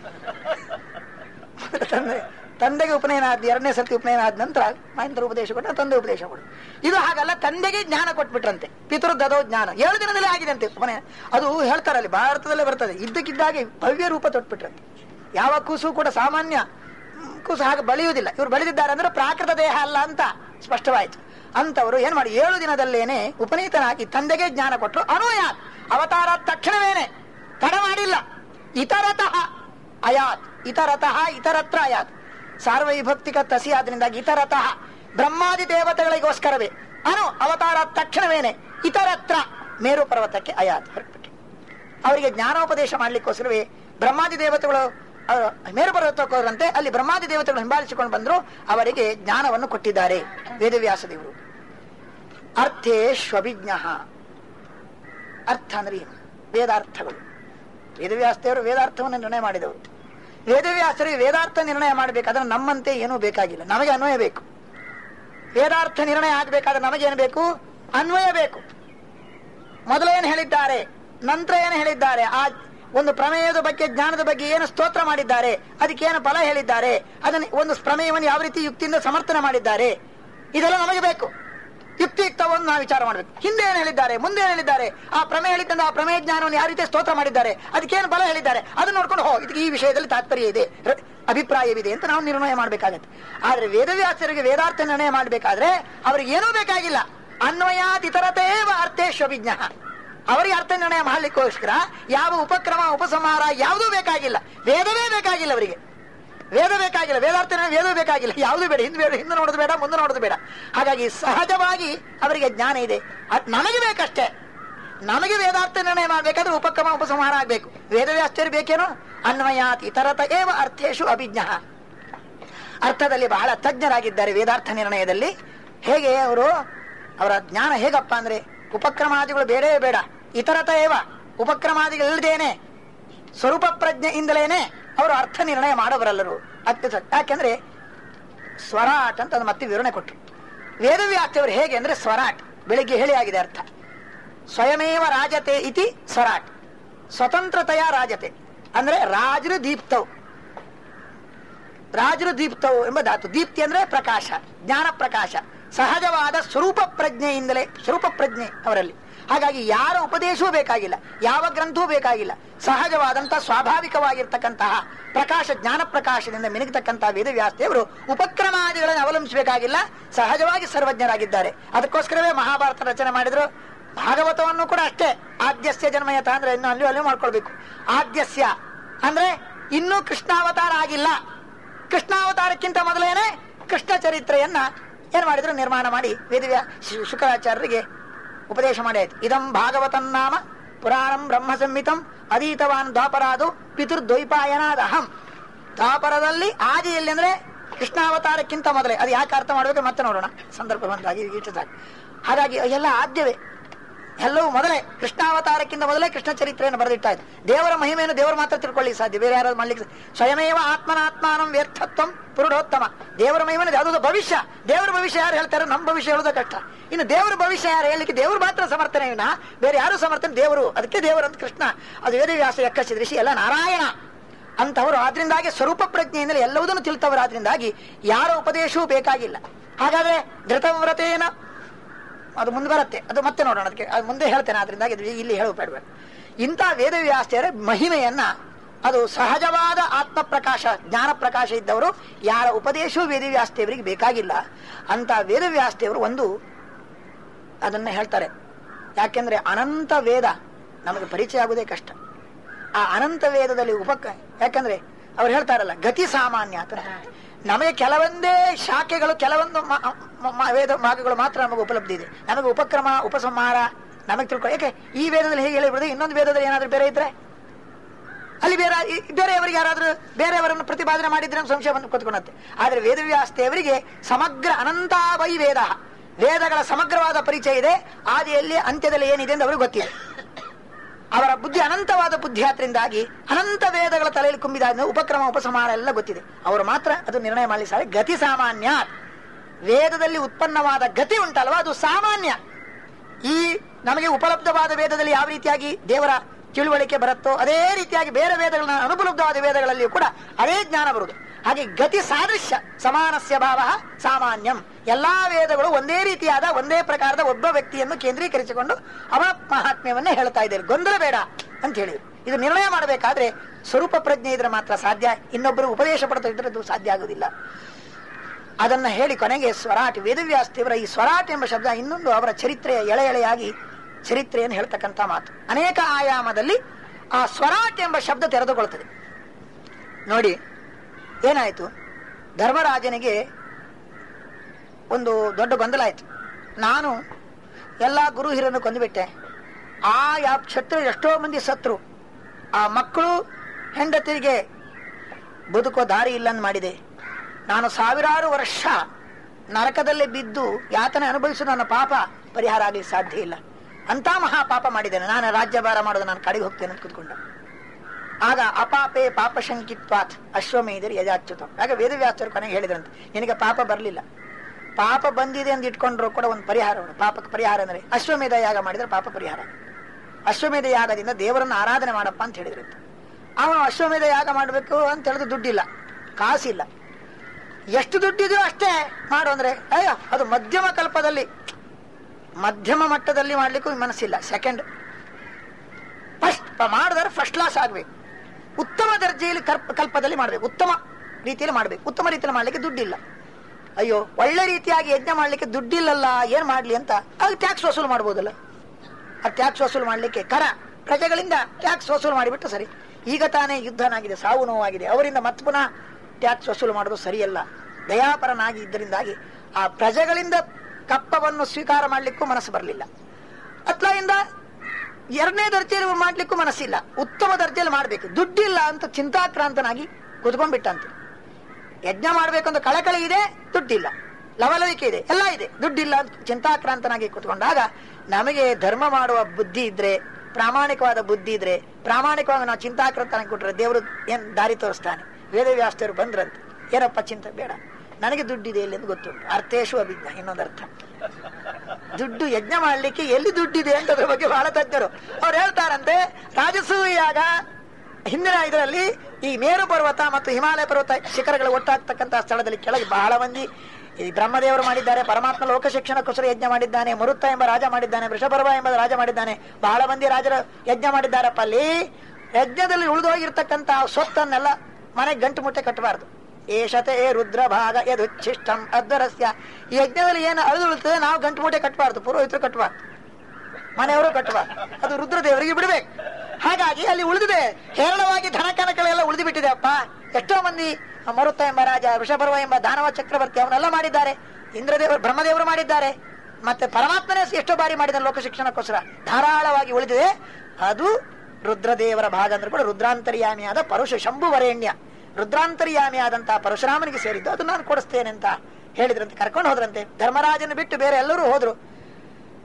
ತಂದೆ ತಂದೆಗೆ ಉಪನಯನ ಆದ ಎರಡನೇ ಸರ್ತಿ ಉಪನಯನ ಆದ ನಂತರ ಮಂತ್ರ ಉಪದೇಶ ಕೊಟ್ಟ ತಂದೆ ಉಪದೇಶ ಕೊಡು ಇದು ಹಾಗಲ್ಲ ತಂದೆಗೆ ಜ್ಞಾನ ಕೊಟ್ಬಿಟ್ರಂತೆ ಪಿತೃದೋ ಜ್ಞಾನ ಏಳು ದಿನದಲ್ಲಿ ಆಗಿದಂತೆ ಉಪನಯನ ಅದು ಹೇಳ್ತಾರೆ ಅಲ್ಲಿ ಭಾರತದಲ್ಲೇ ಬರ್ತದೆ ಇದ್ದಕ್ಕಿದ್ದಾಗೆ ಭವ್ಯ ರೂಪ ತೊಟ್ಬಿಟ್ರಂತೆ ಯಾವ ಕೂಸು ಕೂಡ ಸಾಮಾನ್ಯ ಹ್ಮ್, ಕೂಸು ಹಾಗೆ ಬೆಳೆಯುವುದಿಲ್ಲ ಇವ್ರು ಬೆಳೆದಿದ್ದಾರೆ ಅಂದ್ರೆ ಪ್ರಾಕೃತ ದೇಹ ಅಲ್ಲ ಅಂತ ಸ್ಪಷ್ಟವಾಯಿತು ಅಂತವರು ಏನ್ ಮಾಡಿ ಏಳು ದಿನದಲ್ಲೇನೆ ಉಪನೀತನಾಗಿ ತಂದೆಗೆ ಜ್ಞಾನ ಕೊಟ್ಟರು ಅನುಯ ಅವತಾರ ತಕ್ಷಣವೇನೆ ತಡ ಮಾಡಿಲ್ಲ ಇತರತಃ ಅಯಾತ್ ಇತರತಃ ಇತರತ್ರ ಅಯಾತ್ ಸಾರ್ವವಿಭಕ್ತಿಕ ತಸಿ ಆದ್ರಿಂದಾಗಿ ಇತರತಃ ಬ್ರಹ್ಮಾದಿ ದೇವತೆಗಳಿಗೋಸ್ಕರವೇ ಅನು ಅವತಾರ ತಕ್ಷಣವೇನೆ ಇತರತ್ರ ಮೇರು ಪರ್ವತಕ್ಕೆ ಅಯಾತ್ ಹೊರಟ್ಬಿಟ್ಟು ಅವರಿಗೆ ಜ್ಞಾನೋಪದೇಶ ಮಾಡ್ಲಿಕ್ಕೋಸ್ಕರವೇ ಬ್ರಹ್ಮಾದಿ ದೇವತೆಗಳು ಅವರು ಮೇರು ಪರ್ವತಕ್ಕೆ ಹೋದ್ರಂತೆ ಅಲ್ಲಿ ಬ್ರಹ್ಮಾದಿ ದೇವತೆಗಳು ಹಿಂಬಾಲಿಸಿಕೊಂಡು ಬಂದ್ರು ಅವರಿಗೆ ಜ್ಞಾನವನ್ನು ಕೊಟ್ಟಿದ್ದಾರೆ ವೇದವ್ಯಾಸ ದೇವರು ಅರ್ಥೇಶ್ವಭಿಜ್ಞ ಅರ್ಥ ಅಂದ್ರೆ ಏನು ವೇದಾರ್ಥಗಳು ವೇದವ್ಯಾಸ ದೇವರು ವೇದಾರ್ಥವನ್ನು ನಿರ್ಣಯ ಮಾಡಿದವರು ವೇದವ್ಯಾಸರಿಗೆ ವೇದಾರ್ಥ ನಿರ್ಣಯ ಮಾಡಬೇಕಾದ್ರೆ ನಮ್ಮಂತೆ ಏನೂ ಬೇಕಾಗಿಲ್ಲ ನಮಗೆ ಅನ್ವಯ ಬೇಕು ವೇದಾರ್ಥ ನಿರ್ಣಯ ಆಗಬೇಕಾದ್ರೆ ನಮಗೇನು ಬೇಕು ಅನ್ವಯ ಬೇಕು ಮೊದಲೇನು ಹೇಳಿದ್ದಾರೆ ನಂತರ ಏನು ಹೇಳಿದ್ದಾರೆ ಆ ಒಂದು ಪ್ರಮೇಯದ ಬಗ್ಗೆ ಜ್ಞಾನದ ಬಗ್ಗೆ ಏನು ಸ್ತೋತ್ರ ಮಾಡಿದ್ದಾರೆ ಅದಕ್ಕೆ ಏನು ಫಲ ಹೇಳಿದ್ದಾರೆ ಅದನ್ನು ಒಂದು ಪ್ರಮೇಯವನ್ನು ಯಾವ ರೀತಿ ಯುಕ್ತಿಯಿಂದ ಸಮರ್ಥನೆ ಮಾಡಿದ್ದಾರೆ ಇದೆಲ್ಲ ನಮಗೆ ಬೇಕು ಯುಕ್ತಿಯುಕ್ತವನ್ನು ನಾವು ವಿಚಾರ ಮಾಡಬೇಕು ಹಿಂದೆ ಏನು ಹೇಳಿದ್ದಾರೆ ಮುಂದೆ ಏನು ಹೇಳಿದ್ದಾರೆ ಆ ಪ್ರಮೇಯ ಹೇಳಿದ್ದಂದ್ರೆ ಆ ಪ್ರಮೇಯ ಜ್ಞಾನವನ್ನು ಯಾವ ರೀತಿ ಸ್ತೋತ್ರ ಮಾಡಿದ್ದಾರೆ ಅದಕ್ಕೇನು ಫಲ ಹೇಳಿದ್ದಾರೆ ಅದನ್ನ ನೋಡ್ಕೊಂಡು ಹೋ ಇದಕ್ಕೆ ಈ ವಿಷಯದಲ್ಲಿ ತಾತ್ಪರ್ಯ ಇದೆ ರ- ಅಭಿಪ್ರಾಯವಿದೆ ಅಂತ ನಾವು ನಿರ್ಣಯ ಮಾಡಬೇಕಾಗತ್ತೆ ಆದ್ರೆ ವೇದವ್ಯಾಸರಿಗೆ ವೇದಾರ್ಥ ನಿರ್ಣಯ ಮಾಡಬೇಕಾದ್ರೆ ಅವ್ರಿಗೆ ಏನೂ ಬೇಕಾಗಿಲ್ಲ ಅನ್ವಯಾತಿತರತೇವ ಅರ್ಥೇಶ್ವಭಿಜ್ಞ ಅವರಿಗೆ ಅರ್ಥ ನಿರ್ಣಯ ಮಾಡ್ಲಿಕ್ಕೋಸ್ಕರ ಯಾವ ಉಪಕ್ರಮ ಉಪಸಂಹಾರ ಯಾವುದೂ ಬೇಕಾಗಿಲ್ಲ ವೇದವೇ ಬೇಕಾಗಿಲ್ಲ ಅವರಿಗೆ ವೇದ ಬೇಕಾಗಿಲ್ಲ ವೇದಾರ್ಥ ನಿರ್ಣಯ ವೇದವೂ ಬೇಕಾಗಿಲ್ಲ ಯಾವುದು ಬೇಡ ಹಿಂದೆ ಬೇಡ ಹಿಂದೆ ನೋಡೋದು ಬೇಡ ಮುಂದೆ ನೋಡೋದು ಬೇಡ ಹಾಗಾಗಿ ಸಹಜವಾಗಿ ಅವರಿಗೆ ಜ್ಞಾನ ಇದೆ ಅದ್ ನಮಗೆ ಬೇಕಷ್ಟೇ ನಮಗೆ ವೇದಾರ್ಥ ನಿರ್ಣಯ ಮಾಡಬೇಕಾದ್ರೆ ಉಪಕ್ರಮ ಉಪಸಂಹಾರ ಆಗ್ಬೇಕು ವೇದವ್ಯಾಸ್ತರು ಬೇಕೇನೋ ಅನ್ವಯಾತ್ ಇತರತ ಏವ ಅರ್ಥೇಶು ಅಭಿಜ್ಞ ಅರ್ಥದಲ್ಲಿ ಬಹಳ ತಜ್ಞರಾಗಿದ್ದಾರೆ ವೇದಾರ್ಥ ನಿರ್ಣಯದಲ್ಲಿ ಹೇಗೆ ಅವರು ಅವರ ಜ್ಞಾನ ಹೇಗಪ್ಪ ಅಂದ್ರೆ ಉಪಕ್ರಮಾದಿಗಳು ಬೇಡವೇ ಬೇಡ ಇತರತ ಏವ ಉಪಕ್ರಮಾದಿಗಳಿಲ್ದೇನೆ ಸ್ವರೂಪ ಪ್ರಜ್ಞೆಯಿಂದಲೇನೆ ಅವರು ಅರ್ಥ ನಿರ್ಣಯ ಮಾಡಬರಲ್ಲರು ಅತ್ಯಂತ ಯಾಕೆಂದ್ರೆ ಸ್ವರಾಟ್ ಅಂತ ಅದು ಮತ್ತೆ ವಿವರಣೆ ಕೊಟ್ಟರು ವೇದವ್ಯಾಸವರು ಹೇಗೆ ಅಂದ್ರೆ ಸ್ವರಾಟ್ ಬೆಳಿಗ್ಗೆ ಹೇಳಿ ಆಗಿದೆ ಅರ್ಥ ಸ್ವಯಮೇವ ರಾಜತೆ ಇತಿ ಸ್ವರಾಟ್ ಸ್ವತಂತ್ರತೆಯ ರಾಜತೆ ಅಂದ್ರೆ ರಾಜರು ದೀಪ್ತವು ರಾಜರು ದೀಪ್ತವು ಎಂಬ ಧಾತು ದೀಪ್ತಿ ಅಂದ್ರೆ ಪ್ರಕಾಶ ಜ್ಞಾನ ಪ್ರಕಾಶ ಸಹಜವಾದ ಸ್ವರೂಪ ಪ್ರಜ್ಞೆಯಿಂದಲೇ ಸ್ವರೂಪ ಪ್ರಜ್ಞೆ ಅವರಲ್ಲಿ ಹಾಗಾಗಿ ಯಾರ ಉಪದೇಶವೂ ಬೇಕಾಗಿಲ್ಲ ಯಾವ ಗ್ರಂಥವೂ ಬೇಕಾಗಿಲ್ಲ ಸಹಜವಾದಂತ ಸ್ವಾಭಾವಿಕವಾಗಿರ್ತಕ್ಕಂತಹ ಪ್ರಕಾಶ ಜ್ಞಾನ ಪ್ರಕಾಶದಿಂದ ಮಿನುಗತಕ್ಕಂತಹ ವೇದವ್ಯಾಸದೇವರು ಉಪಕ್ರಮಾದಿಗಳನ್ನು ಅವಲಂಬಿಸಬೇಕಾಗಿಲ್ಲ ಸಹಜವಾಗಿ ಸರ್ವಜ್ಞರಾಗಿದ್ದಾರೆ ಅದಕ್ಕೋಸ್ಕರವೇ ಮಹಾಭಾರತ ರಚನೆ ಮಾಡಿದ್ರು ಭಾಗವತವನ್ನು ಕೂಡ ಅಷ್ಟೇ ಆದ್ಯಸ್ಯ ಜನ್ಮಯತ ಅಂದ್ರೆ ಇನ್ನು ಅಲ್ಲಿ ಅಲ್ಲಿ ಮಾಡ್ಕೊಳ್ಬೇಕು ಆದ್ಯಸ್ಯ ಅಂದ್ರೆ ಇನ್ನೂ ಕೃಷ್ಣಾವತಾರ ಆಗಿಲ್ಲ ಕೃಷ್ಣಾವತಾರಕ್ಕಿಂತ ಮೊದಲೇನೆ ಕೃಷ್ಣ ಚರಿತ್ರೆಯನ್ನ ಏನ್ ಮಾಡಿದ್ರು ನಿರ್ಮಾಣ ಮಾಡಿ ವೇದವ್ಯ ಶು- ಶುಕ್ರಾಚಾರ್ಯರಿಗೆ ಉಪದೇಶ ಮಾಡಿ ಆಯ್ತು ಇದಂ ಭಾಗವತನ್ನಾಮ ಪುರಾಣಂ ಬ್ರಹ್ಮ ಸಂಹಿತಂ ಅದೀತವಾನ್ ದ್ವಾಪರಾದು ಪಿತೃದ್ವೈಪಾಯನಾದ ಅಹಂ ದ್ವಾಪರದಲ್ಲಿ ಆದಿಯಲ್ಲಿ ಅಂದ್ರೆ ಕೃಷ್ಣಾವತಾರಕ್ಕಿಂತ ಮೊದಲೇ ಅದು ಯಾಕೆ ಅರ್ಥ ಮಾಡಬೇಕು ಮತ್ತೆ ನೋಡೋಣ ಸಂದರ್ಭ ಬಂದಾಗಿ ಇಷ್ಟು ಸಾಕು ಹಾಗಾಗಿ ಎಲ್ಲ ಆದ್ಯವೇ ಎಲ್ಲವೂ ಮೊದಲೇ ಕೃಷ್ಣಾವತಾರಕ್ಕಿಂತ ಮೊದಲೇ ಕೃಷ್ಣ ಚರಿತ್ರೆಯನ್ನು ಬರೆದಿಟ್ಟಾಯ್ತು ದೇವರ ಮಹಿಮೆಯನ್ನು ದೇವರು ಮಾತ್ರ ತಿಳ್ಕೊಳ್ಳಿ ಸಾಧ್ಯ ಬೇರೆ ಯಾರಾದ್ರು ಮಾಡ್ಲಿಕ್ಕೆ ಸ್ವಯಮೇವ ಆತ್ಮನಾತ್ಮಾನಂ ವ್ಯರ್ಥತ್ವಂ ಪುರುಡೋತ್ತಮ ದೇವರ ಮಹಿಮೆಯನ್ನು ಯಾವುದೋ ಭವಿಷ್ಯ ದೇವರ ಭವಿಷ್ಯ ಯಾರು ಹೇಳ್ತಾರೆ ನಮ್ಮ ಭವಿಷ್ಯ ಹೇಳೋದು ಕಷ್ಟ ಇನ್ನು ದೇವರ ಭವಿಷ್ಯ ಯಾರು ಹೇಳಲಿಕ್ಕೆ ದೇವರು ಮಾತ್ರ ಸಮರ್ಥನೆ ವಿನ ಬೇರೆ ಯಾರು ಸಮರ್ಥನೆ ದೇವರು ಅದಕ್ಕೆ ದೇವರು ಅಂತ ಕೃಷ್ಣ ಅದು ವೇದವ್ಯಾಸ ಯಕ್ಕಸಿ ಋಷಿ ಎಲ್ಲ ನಾರಾಯಣ ಅಂತವರು ಆದ್ರಿಂದಾಗಿ ಸ್ವರೂಪ ಪ್ರಜ್ಞೆಯಿಂದಲೇ ಎಲ್ಲವುದನ್ನು ತಿಳಿತವರು ಆದ್ರಿಂದಾಗಿ ಯಾರ ಉಪದೇಶವೂ ಬೇಕಾಗಿಲ್ಲ ಹಾಗಾದ್ರೆ ಧೃತವ್ರತೇನ ಅದು ಮುಂದೆ ಬರುತ್ತೆ ಅದು ಮತ್ತೆ ನೋಡೋಣ ಅದಕ್ಕೆ ಅದು ಮುಂದೆ ಹೇಳ್ತೇನೆ ಆದ್ರಿಂದಾಗಿ ಇದು ಇಲ್ಲಿ ಹೇಳಬೇಡ ಇಂಥ ವೇದವ್ಯಾಸ್ತಿಯರ ಮಹಿಮೆಯನ್ನ ಅದು ಸಹಜವಾದ ಆತ್ಮ ಪ್ರಕಾಶ ಜ್ಞಾನ ಪ್ರಕಾಶ ಇದ್ದವರು ಯಾರ ಉಪದೇಶವೂ ವೇದವ್ಯಾಸ್ತಿಯವರಿಗೆ ಬೇಕಾಗಿಲ್ಲ ಅಂತ ವೇದವ್ಯಾಸ್ತಿಯವರು ಒಂದು ಅದನ್ನ ಹೇಳ್ತಾರೆ ಯಾಕೆಂದ್ರೆ ಅನಂತ ವೇದ ನಮಗೆ ಪರಿಚಯ ಆಗುವುದೇ ಕಷ್ಟ ಆ ಅನಂತ ವೇದದಲ್ಲಿ ಉಪಕ ಯಾಕಂದ್ರೆ ಅವ್ರು ಹೇಳ್ತಾರಲ್ಲ ಗತಿ ಸಾಮಾನ್ಯ ಅಂತ ನಮಗೆ ಕೆಲವೊಂದೇ ಶಾಖೆಗಳು ಕೆಲವೊಂದು ಮ- ಮ- ಮ- ವೇದ ಭಾಗಗಳು ಮಾತ್ರ ನಮಗೆ ಉಪಲಬ್ಧಿ ಇದೆ ನಮಗೆ ಉಪಕ್ರಮ ಉಪಸಂಹಾರ ನಮಗೆ ತಿಳ್ಕೊ ಯಾಕೆ ಈ ವೇದದಲ್ಲಿ ಹೇಗೆ ಹೇಳಿಬಿಡುದು ಇನ್ನೊಂದು ವೇದದಲ್ಲಿ ಏನಾದ್ರೂ ಬೇರೆ ಇದ್ರೆ ಅಲ್ಲಿ ಬೇರೆ ಈ- ಬೇರೆಯವರಿಗೆ ಯಾರಾದ್ರೂ ಬೇರೆಯವರನ್ನು ಪ್ರತಿಪಾದನೆ ಮಾಡಿದ್ರೆ ನಮ್ಗೆ ಸಂಶಯ ಬಂದು ಕೂತ್ಕೊಳ್ಳುತ್ತೆ ಆದ್ರೆ ವೇದವ್ಯಾಸ್ತೆಯವರಿಗೆ ಸಮಗ್ರ ಅನಂತಾವೈ ವೇದ ವೇದಗಳ ಸಮಗ್ರವಾದ ಪರಿಚಯ ಇದೆ ಆದಿಯಲ್ಲಿ ಅಂತ್ಯದಲ್ಲಿ ಏನಿದೆ ಅಂತ ಅವ್ರಿಗೆ ಗೊತ್ತಿದೆ ಅವರ ಬುದ್ಧಿ ಅನಂತವಾದ ಬುದ್ಧಿ ಆದ್ರಿಂದಾಗಿ ಅನಂತ ವೇದಗಳ ತಲೆಯಲ್ಲಿ ಕುಂಬಿದ ಉಪಕ್ರಮ ಉಪಸಂಹಾರ ಎಲ್ಲ ಗೊತ್ತಿದೆ ಅವರು ಮಾತ್ರ ಅದು ನಿರ್ಣಯ ಮಾಡಲಿದ್ದಾರೆ ಗತಿ ಸಾಮಾನ್ಯ ವೇದದಲ್ಲಿ ಉತ್ಪನ್ನವಾದ ಗತಿ ಉಂಟಲ್ವಾ ಅದು ಸಾಮಾನ್ಯ ಈ ನಮಗೆ ಉಪಲಬ್ಧವಾದ ವೇದದಲ್ಲಿ ಯಾವ ರೀತಿಯಾಗಿ ದೇವರ ತಿಳುವಳಿಕೆ ಬರುತ್ತೋ ಅದೇ ರೀತಿಯಾಗಿ ಬೇರೆ ವೇದಗಳನ್ನ ಅನುಪಲಬ್ಧವಾದ ವೇದಗಳಲ್ಲಿಯೂ ಕೂಡ ಅದೇ ಜ್ಞಾನ ಬರುವುದು ಹಾಗೆ ಗತಿ ಸಾದೃಶ್ಯ ಸಮಾನಸ್ಯ ಭಾವ ಸಾಮಾನ್ಯಂ ಎಲ್ಲಾ ವೇದಗಳು ಒಂದೇ ರೀತಿಯಾದ ಒಂದೇ ಪ್ರಕಾರದ ಒಬ್ಬ ವ್ಯಕ್ತಿಯನ್ನು ಕೇಂದ್ರೀಕರಿಸಿಕೊಂಡು ಅವನ ಮಹಾತ್ಮ್ಯವನ್ನೇ ಹೇಳ್ತಾ ಇದ್ದಾರೆ ಗೊಂದಲ ಬೇಡ ಅಂತ ಹೇಳಿ ಇದು ನಿರ್ಣಯ ಮಾಡಬೇಕಾದ್ರೆ ಸ್ವರೂಪ ಪ್ರಜ್ಞೆ ಇದ್ರೆ ಮಾತ್ರ ಸಾಧ್ಯ ಇನ್ನೊಬ್ಬರು ಉಪದೇಶ ಪಡ್ತಾ ಇದ್ರೆ ಅದು ಸಾಧ್ಯ ಆಗುದಿಲ್ಲ ಅದನ್ನ ಹೇಳಿ ಕೊನೆಗೆ ಸ್ವರಾಟ್ ವೇದವ್ಯಾಸ ದೇವರ ಈ ಸ್ವರಾಟ್ ಎಂಬ ಶಬ್ದ ಇನ್ನೊಂದು ಅವರ ಚರಿತ್ರೆಯ ಎಳೆ ಎಳೆಯಾಗಿ ಚರಿತ್ರೆಯನ್ನು ಹೇಳ್ತಕ್ಕಂಥ ಮಾತು ಅನೇಕ ಆಯಾಮದಲ್ಲಿ ಆ ಸ್ವರಾಟ್ ಎಂಬ ಶಬ್ದ ತೆರೆದುಕೊಳ್ತದೆ ನೋಡಿ ಏನಾಯ್ತು ಧರ್ಮರಾಜನಿಗೆ ಒಂದು ದೊಡ್ಡ ಗೊಂದಲ ಆಯ್ತು ನಾನು ಎಲ್ಲಾ ಗುರು ಹಿರನ್ನು ಕೊಂದುಬಿಟ್ಟೆ ಆ ಯಾ ಕ್ಷತ್ರು ಎಷ್ಟೋ ಮಂದಿ ಸತ್ರು ಆ ಮಕ್ಕಳು ಹೆಂಡತಿಗೆ ಬದುಕೋ ದಾರಿ ಇಲ್ಲಂದ್ ಮಾಡಿದೆ ನಾನು ಸಾವಿರಾರು ವರ್ಷ ನರಕದಲ್ಲಿ ಬಿದ್ದು ಯಾತನೆ ಅನುಭವಿಸೋ ನನ್ನ ಪಾಪ ಪರಿಹಾರ ಆಗ್ಲಿಕ್ಕೆ ಸಾಧ್ಯ ಇಲ್ಲ ಅಂತ ಮಹಾ ಪಾಪ ಮಾಡಿದ್ದೇನೆ ನಾನು ರಾಜ್ಯಭಾರ ಮಾಡೋದು ನಾನು ಕಡೆಗೆ ಹೋಗ್ತೇನೆ ಅಂತ ಕೂತ್ಕೊಂಡ ಆಗ ಅಪಾಪೇ ಪಾಪ ಶಂಕಿತ್ವಾತ್ ಅಶ್ವಮೇಧರಿ ಯಜಾಚ್ಯುತಂ ಆಗ ವೇದವ್ಯಾಸರು ಕೊನೆಗೆ ಹೇಳಿದ್ರಂತೆ ನಿನಗೆ ಪಾಪ ಬರಲಿಲ್ಲ ಪಾಪ ಬಂದಿದೆ ಅಂತ ಇಟ್ಕೊಂಡ್ರು ಕೂಡ ಒಂದು ಪರಿಹಾರ ಉಂಟು ಪಾಪಕ್ಕೆ ಪರಿಹಾರ ಅಂದ್ರೆ ಅಶ್ವಮೇಧ ಯಾಗ ಮಾಡಿದ್ರೆ ಪಾಪ ಪರಿಹಾರ ಅಶ್ವಮೇಧ ಯಾಗದಿಂದ ದೇವರನ್ನ ಆರಾಧನೆ ಮಾಡಪ್ಪ ಅಂತ ಹೇಳಿದ್ರಂತೆ ಅವನು ಅಶ್ವಮೇಧ ಯಾಗ ಮಾಡಬೇಕು ಅಂತ ಹೇಳಿದ್ರೆ ದುಡ್ಡಿಲ್ಲ ಕಾಸಿಲ್ಲ ಎಷ್ಟು ದುಡ್ಡಿದೆಯೋ ಅಷ್ಟೇ ಮಾಡು ಅಂದ್ರೆ ಅಯ್ಯೋ ಅದು ಮಧ್ಯಮ ಕಲ್ಪದಲ್ಲಿ ಮಧ್ಯಮ ಮಟ್ಟದಲ್ಲಿ ಮಾಡ್ಲಿಕ್ಕೂ ಮನಸ್ಸಿಲ್ಲ ಸೆಕೆಂಡ್ ಫಸ್ಟ್ ಮಾಡಿದ್ರೆ ಫಸ್ಟ್ ಕ್ಲಾಸ್ ಆಗ್ಬೇಕು ಉತ್ತಮ ದರ್ಜೆಯಲ್ಲಿ ಕಲ್ಪ ಕಲ್ಪದಲ್ಲಿ ಮಾಡ್ಬೇಕು ಉತ್ತಮ ರೀತಿಯಲ್ಲಿ ಮಾಡ್ಬೇಕು ಉತ್ತಮ ರೀತಿಯಲ್ಲಿ ಮಾಡ್ಲಿಕ್ಕೆ ದುಡ್ಡಿಲ್ಲ ಅಯ್ಯೋ ಒಳ್ಳೆ ರೀತಿಯಾಗಿ ಯಜ್ಞ ಮಾಡ್ಲಿಕ್ಕೆ ದುಡ್ಡಿಲ್ಲಲ್ಲ ಏನ್ ಮಾಡ್ಲಿ ಅಂತ ಆಗ ಟ್ಯಾಕ್ಸ್ ವಸೂಲು ಮಾಡ್ಬೋದಲ್ಲ ಆ ಟ್ಯಾಕ್ಸ್ ವಸೂಲು ಮಾಡ್ಲಿಕ್ಕೆ ಕರ ಪ್ರಜೆಗಳಿಂದ ಟ್ಯಾಕ್ಸ್ ವಸೂಲು ಮಾಡಿಬಿಟ್ಟು ಸರಿ ಈಗ ತಾನೇ ಯುದ್ಧನಾಗಿದೆ ಸಾವು ನೋವಾಗಿದೆ ಅವರಿಂದ ಮತ್ತೆ ಪುನಃ ಟ್ಯಾಕ್ಸ್ ವಸೂಲು ಮಾಡೋದು ಸರಿಯಲ್ಲ ದಯಾಪರನಾಗಿ ಇದ್ದರಿಂದಾಗಿ ಆ ಪ್ರಜೆಗಳಿಂದ ಕಪ್ಪವನ್ನು ಸ್ವೀಕಾರ ಮಾಡ್ಲಿಕ್ಕೂ ಮನಸ್ಸು ಬರಲಿಲ್ಲ ಅತ್ಲಾಯಿಂದ ಎರಡನೇ ದರ್ಜೆಯಲ್ಲಿ ಮಾಡ್ಲಿಕ್ಕೂ ಮನಸ್ಸಿಲ್ಲ ಉತ್ತಮ ದರ್ಜೆಯಲ್ಲಿ ಮಾಡ್ಬೇಕು ದುಡ್ಡಿಲ್ಲ ಅಂತ ಚಿಂತಾಕ್ರಾಂತನಾಗಿ ಕುತ್ಕೊಂಡ್ಬಿಟ್ಟಂತೆ ಯಜ್ಞ ಮಾಡ್ಬೇಕಂತ ಕಳಕಳಿ ಇದೆ ದುಡ್ಡಿಲ್ಲ ಲವಲವಿಕೆ ಇದೆ ಎಲ್ಲ ಇದೆ ದುಡ್ಡಿಲ್ಲ ಅಂತ ಚಿಂತಾಕ್ರಾಂತನಾಗಿ ಕುತ್ಕೊಂಡಾಗ ನಮಗೆ ಧರ್ಮ ಮಾಡುವ ಬುದ್ಧಿ ಇದ್ರೆ ಪ್ರಾಮಾಣಿಕವಾದ ಬುದ್ಧಿ ಇದ್ರೆ ಪ್ರಾಮಾಣಿಕವಾಗಿ ನಾವು ಚಿಂತಾಕ್ರಾಂತನಾಗಿ ಕೊಟ್ರೆ ದೇವರು ಏನ್ ದಾರಿ ತೋರಿಸ್ತಾನೆ ವೇದವ್ಯಾಸ್ತರು ಬಂದ್ರಂತೆ ಏನಪ್ಪ ಚಿಂತೆ ಬೇಡ ನನಗೆ ದುಡ್ಡಿದೆ ಇಲ್ಲಿ ಅಂತ ಗೊತ್ತುಂಟು ಅರ್ಥೇಶು ಅಭಿಜ್ಞ ಇನ್ನೊಂದು ಅರ್ಥ ದುಡ್ಡು ಯಜ್ಞ ಮಾಡ್ಲಿಕ್ಕೆ ಎಲ್ಲಿ ದುಡ್ಡಿದೆ ಅಂತ ಅದ್ರ ಬಗ್ಗೆ ಬಹಳ ತಜ್ಞರು ಅವ್ರು ಹೇಳ್ತಾರಂತೆ ರಾಜಸೂಯಾಗ ಹಿಂದಿನ ಇದರಲ್ಲಿ ಈ ಮೇರು ಪರ್ವತ ಮತ್ತು ಹಿಮಾಲಯ ಪರ್ವತ ಶಿಖರಗಳು ಒಟ್ಟಾಗ್ತಕ್ಕಂಥ ಸ್ಥಳದಲ್ಲಿ ಕೆಳಗೆ ಬಹಳ ಮಂದಿ ಈ ಬ್ರಹ್ಮದೇವರು ಮಾಡಿದ್ದಾರೆ ಪರಮಾತ್ಮ ಲೋಕ ಶಿಕ್ಷಣಕ್ಕೋಸ್ಕರ ಯಜ್ಞ ಮಾಡಿದ್ದಾನೆ ಮರುತ್ತ ಎಂಬ ರಾಜ ಮಾಡಿದ್ದಾನೆ ವೃಷಪರ್ವ ಎಂಬ ರಾಜ ಮಾಡಿದ್ದಾನೆ ಬಹಳ ಮಂದಿ ರಾಜರ ಯಜ್ಞ ಮಾಡಿದ್ದಾರಪ್ಪ ಅಲ್ಲಿ ಯಜ್ಞದಲ್ಲಿ ಉಳಿದೋಗಿರ್ತಕ್ಕಂಥ ಸ್ವತ್ತನ್ನೆಲ್ಲ ಮನೆಗೆ ಗಂಟು ಮುಟ್ಟೆ ಕಟ್ಟಬಾರದು ಏಷತೆ ರುದ್ರ ಭಾಗ ಯದುಚ್ಛಿಷ್ಟಂ ಅದ್ದರಸ್ಯ ಈ ಯಜ್ಞದಲ್ಲಿ ಏನು ಅಳಿದುಳುತ್ತದೆ ನಾವು ಗಂಟು ಮೂಟೆ ಕಟ್ಟಬಾರ್ದು ಪುರೋಹಿತರು ಕಟ್ಟಬಾರ್ದು ಮನೆಯವರು ಕಟ್ಟಬಾರ್ದು ಅದು ರುದ್ರದೇವರಿಗೆ ಬಿಡಬೇಕು ಹಾಗಾಗಿ ಅಲ್ಲಿ ಉಳಿದಿದೆ ಹೇರಳವಾಗಿ ಧನ ಕನಕಗಳೆಲ್ಲ ಉಳಿದು ಬಿಟ್ಟಿದೆ ಅಪ್ಪ ಎಷ್ಟೋ ಮಂದಿ ಮರುತ್ತ ಎಂಬ ರಾಜ ವೃಷಭರ್ವ ಎಂಬ ದಾನವ ಚಕ್ರವರ್ತಿ ಅವನ್ನೆಲ್ಲ ಮಾಡಿದ್ದಾರೆ ಇಂದ್ರದೇವರು ಬ್ರಹ್ಮದೇವರು ಮಾಡಿದ್ದಾರೆ ಮತ್ತೆ ಪರಮಾತ್ಮನೇ ಎಷ್ಟೋ ಬಾರಿ ಮಾಡಿದ ಲೋಕ ಶಿಕ್ಷಣಕ್ಕೋಸ್ಕರ ಧಾರಾಳವಾಗಿ ಉಳಿದಿದೆ ಅದು ರುದ್ರದೇವರ ಭಾಗ ಅಂದ್ರೆ ಕೂಡ ರುದ್ರಾಂತರ್ಯಾಮಿಯಾದ ಪರುಷ ಶಂಭುವರೇಣ್ಯ ರುದ್ರಾಂತರ್ಯಾಮಿಯಾದಂತಹ ಪರಶುರಾಮನಿಗೆ ಸೇರಿದ್ದು ಅದು ನಾನು ಕೊಡಿಸ್ತೇನೆ ಅಂತ ಹೇಳಿದ್ರಂತೆ ಕರ್ಕೊಂಡು ಹೋದ್ರಂತೆ ಧರ್ಮರಾಜನ ಬಿಟ್ಟು ಬೇರೆ ಎಲ್ಲರೂ ಹೋದ್ರು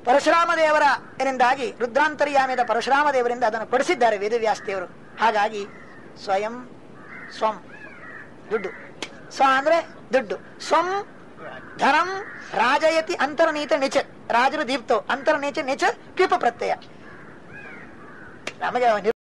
ಪರಶುರಾಮ ದೇವರ ಇದರಿಂದಾಗಿ ರುದ್ರಾಂತರ್ಯಾಮಿದ ಪರಶುರಾಮ ದೇವರಿಂದ ಅದನ್ನು ಪಡಿಸಿದ್ದಾರೆ ವೇದವ್ಯಾಸ ದೇವರು ಹಾಗಾಗಿ ಸ್ವಯಂ ಸ್ವಂ ದುಡ್ಡು ಸ್ವ ಅಂದ್ರೆ ದುಡ್ಡು ಸ್ವಂ ಧನಂ ರಾಜಯತಿ ಅಂತರ್ನೀತ ನಿಚ ರಾಜರು ದೀಪ್ತೋ ಅಂತರ್ನೀಚ ನಿಚ ಕೃಪ ಪ್ರತ್ಯಯ ನಮಗೆ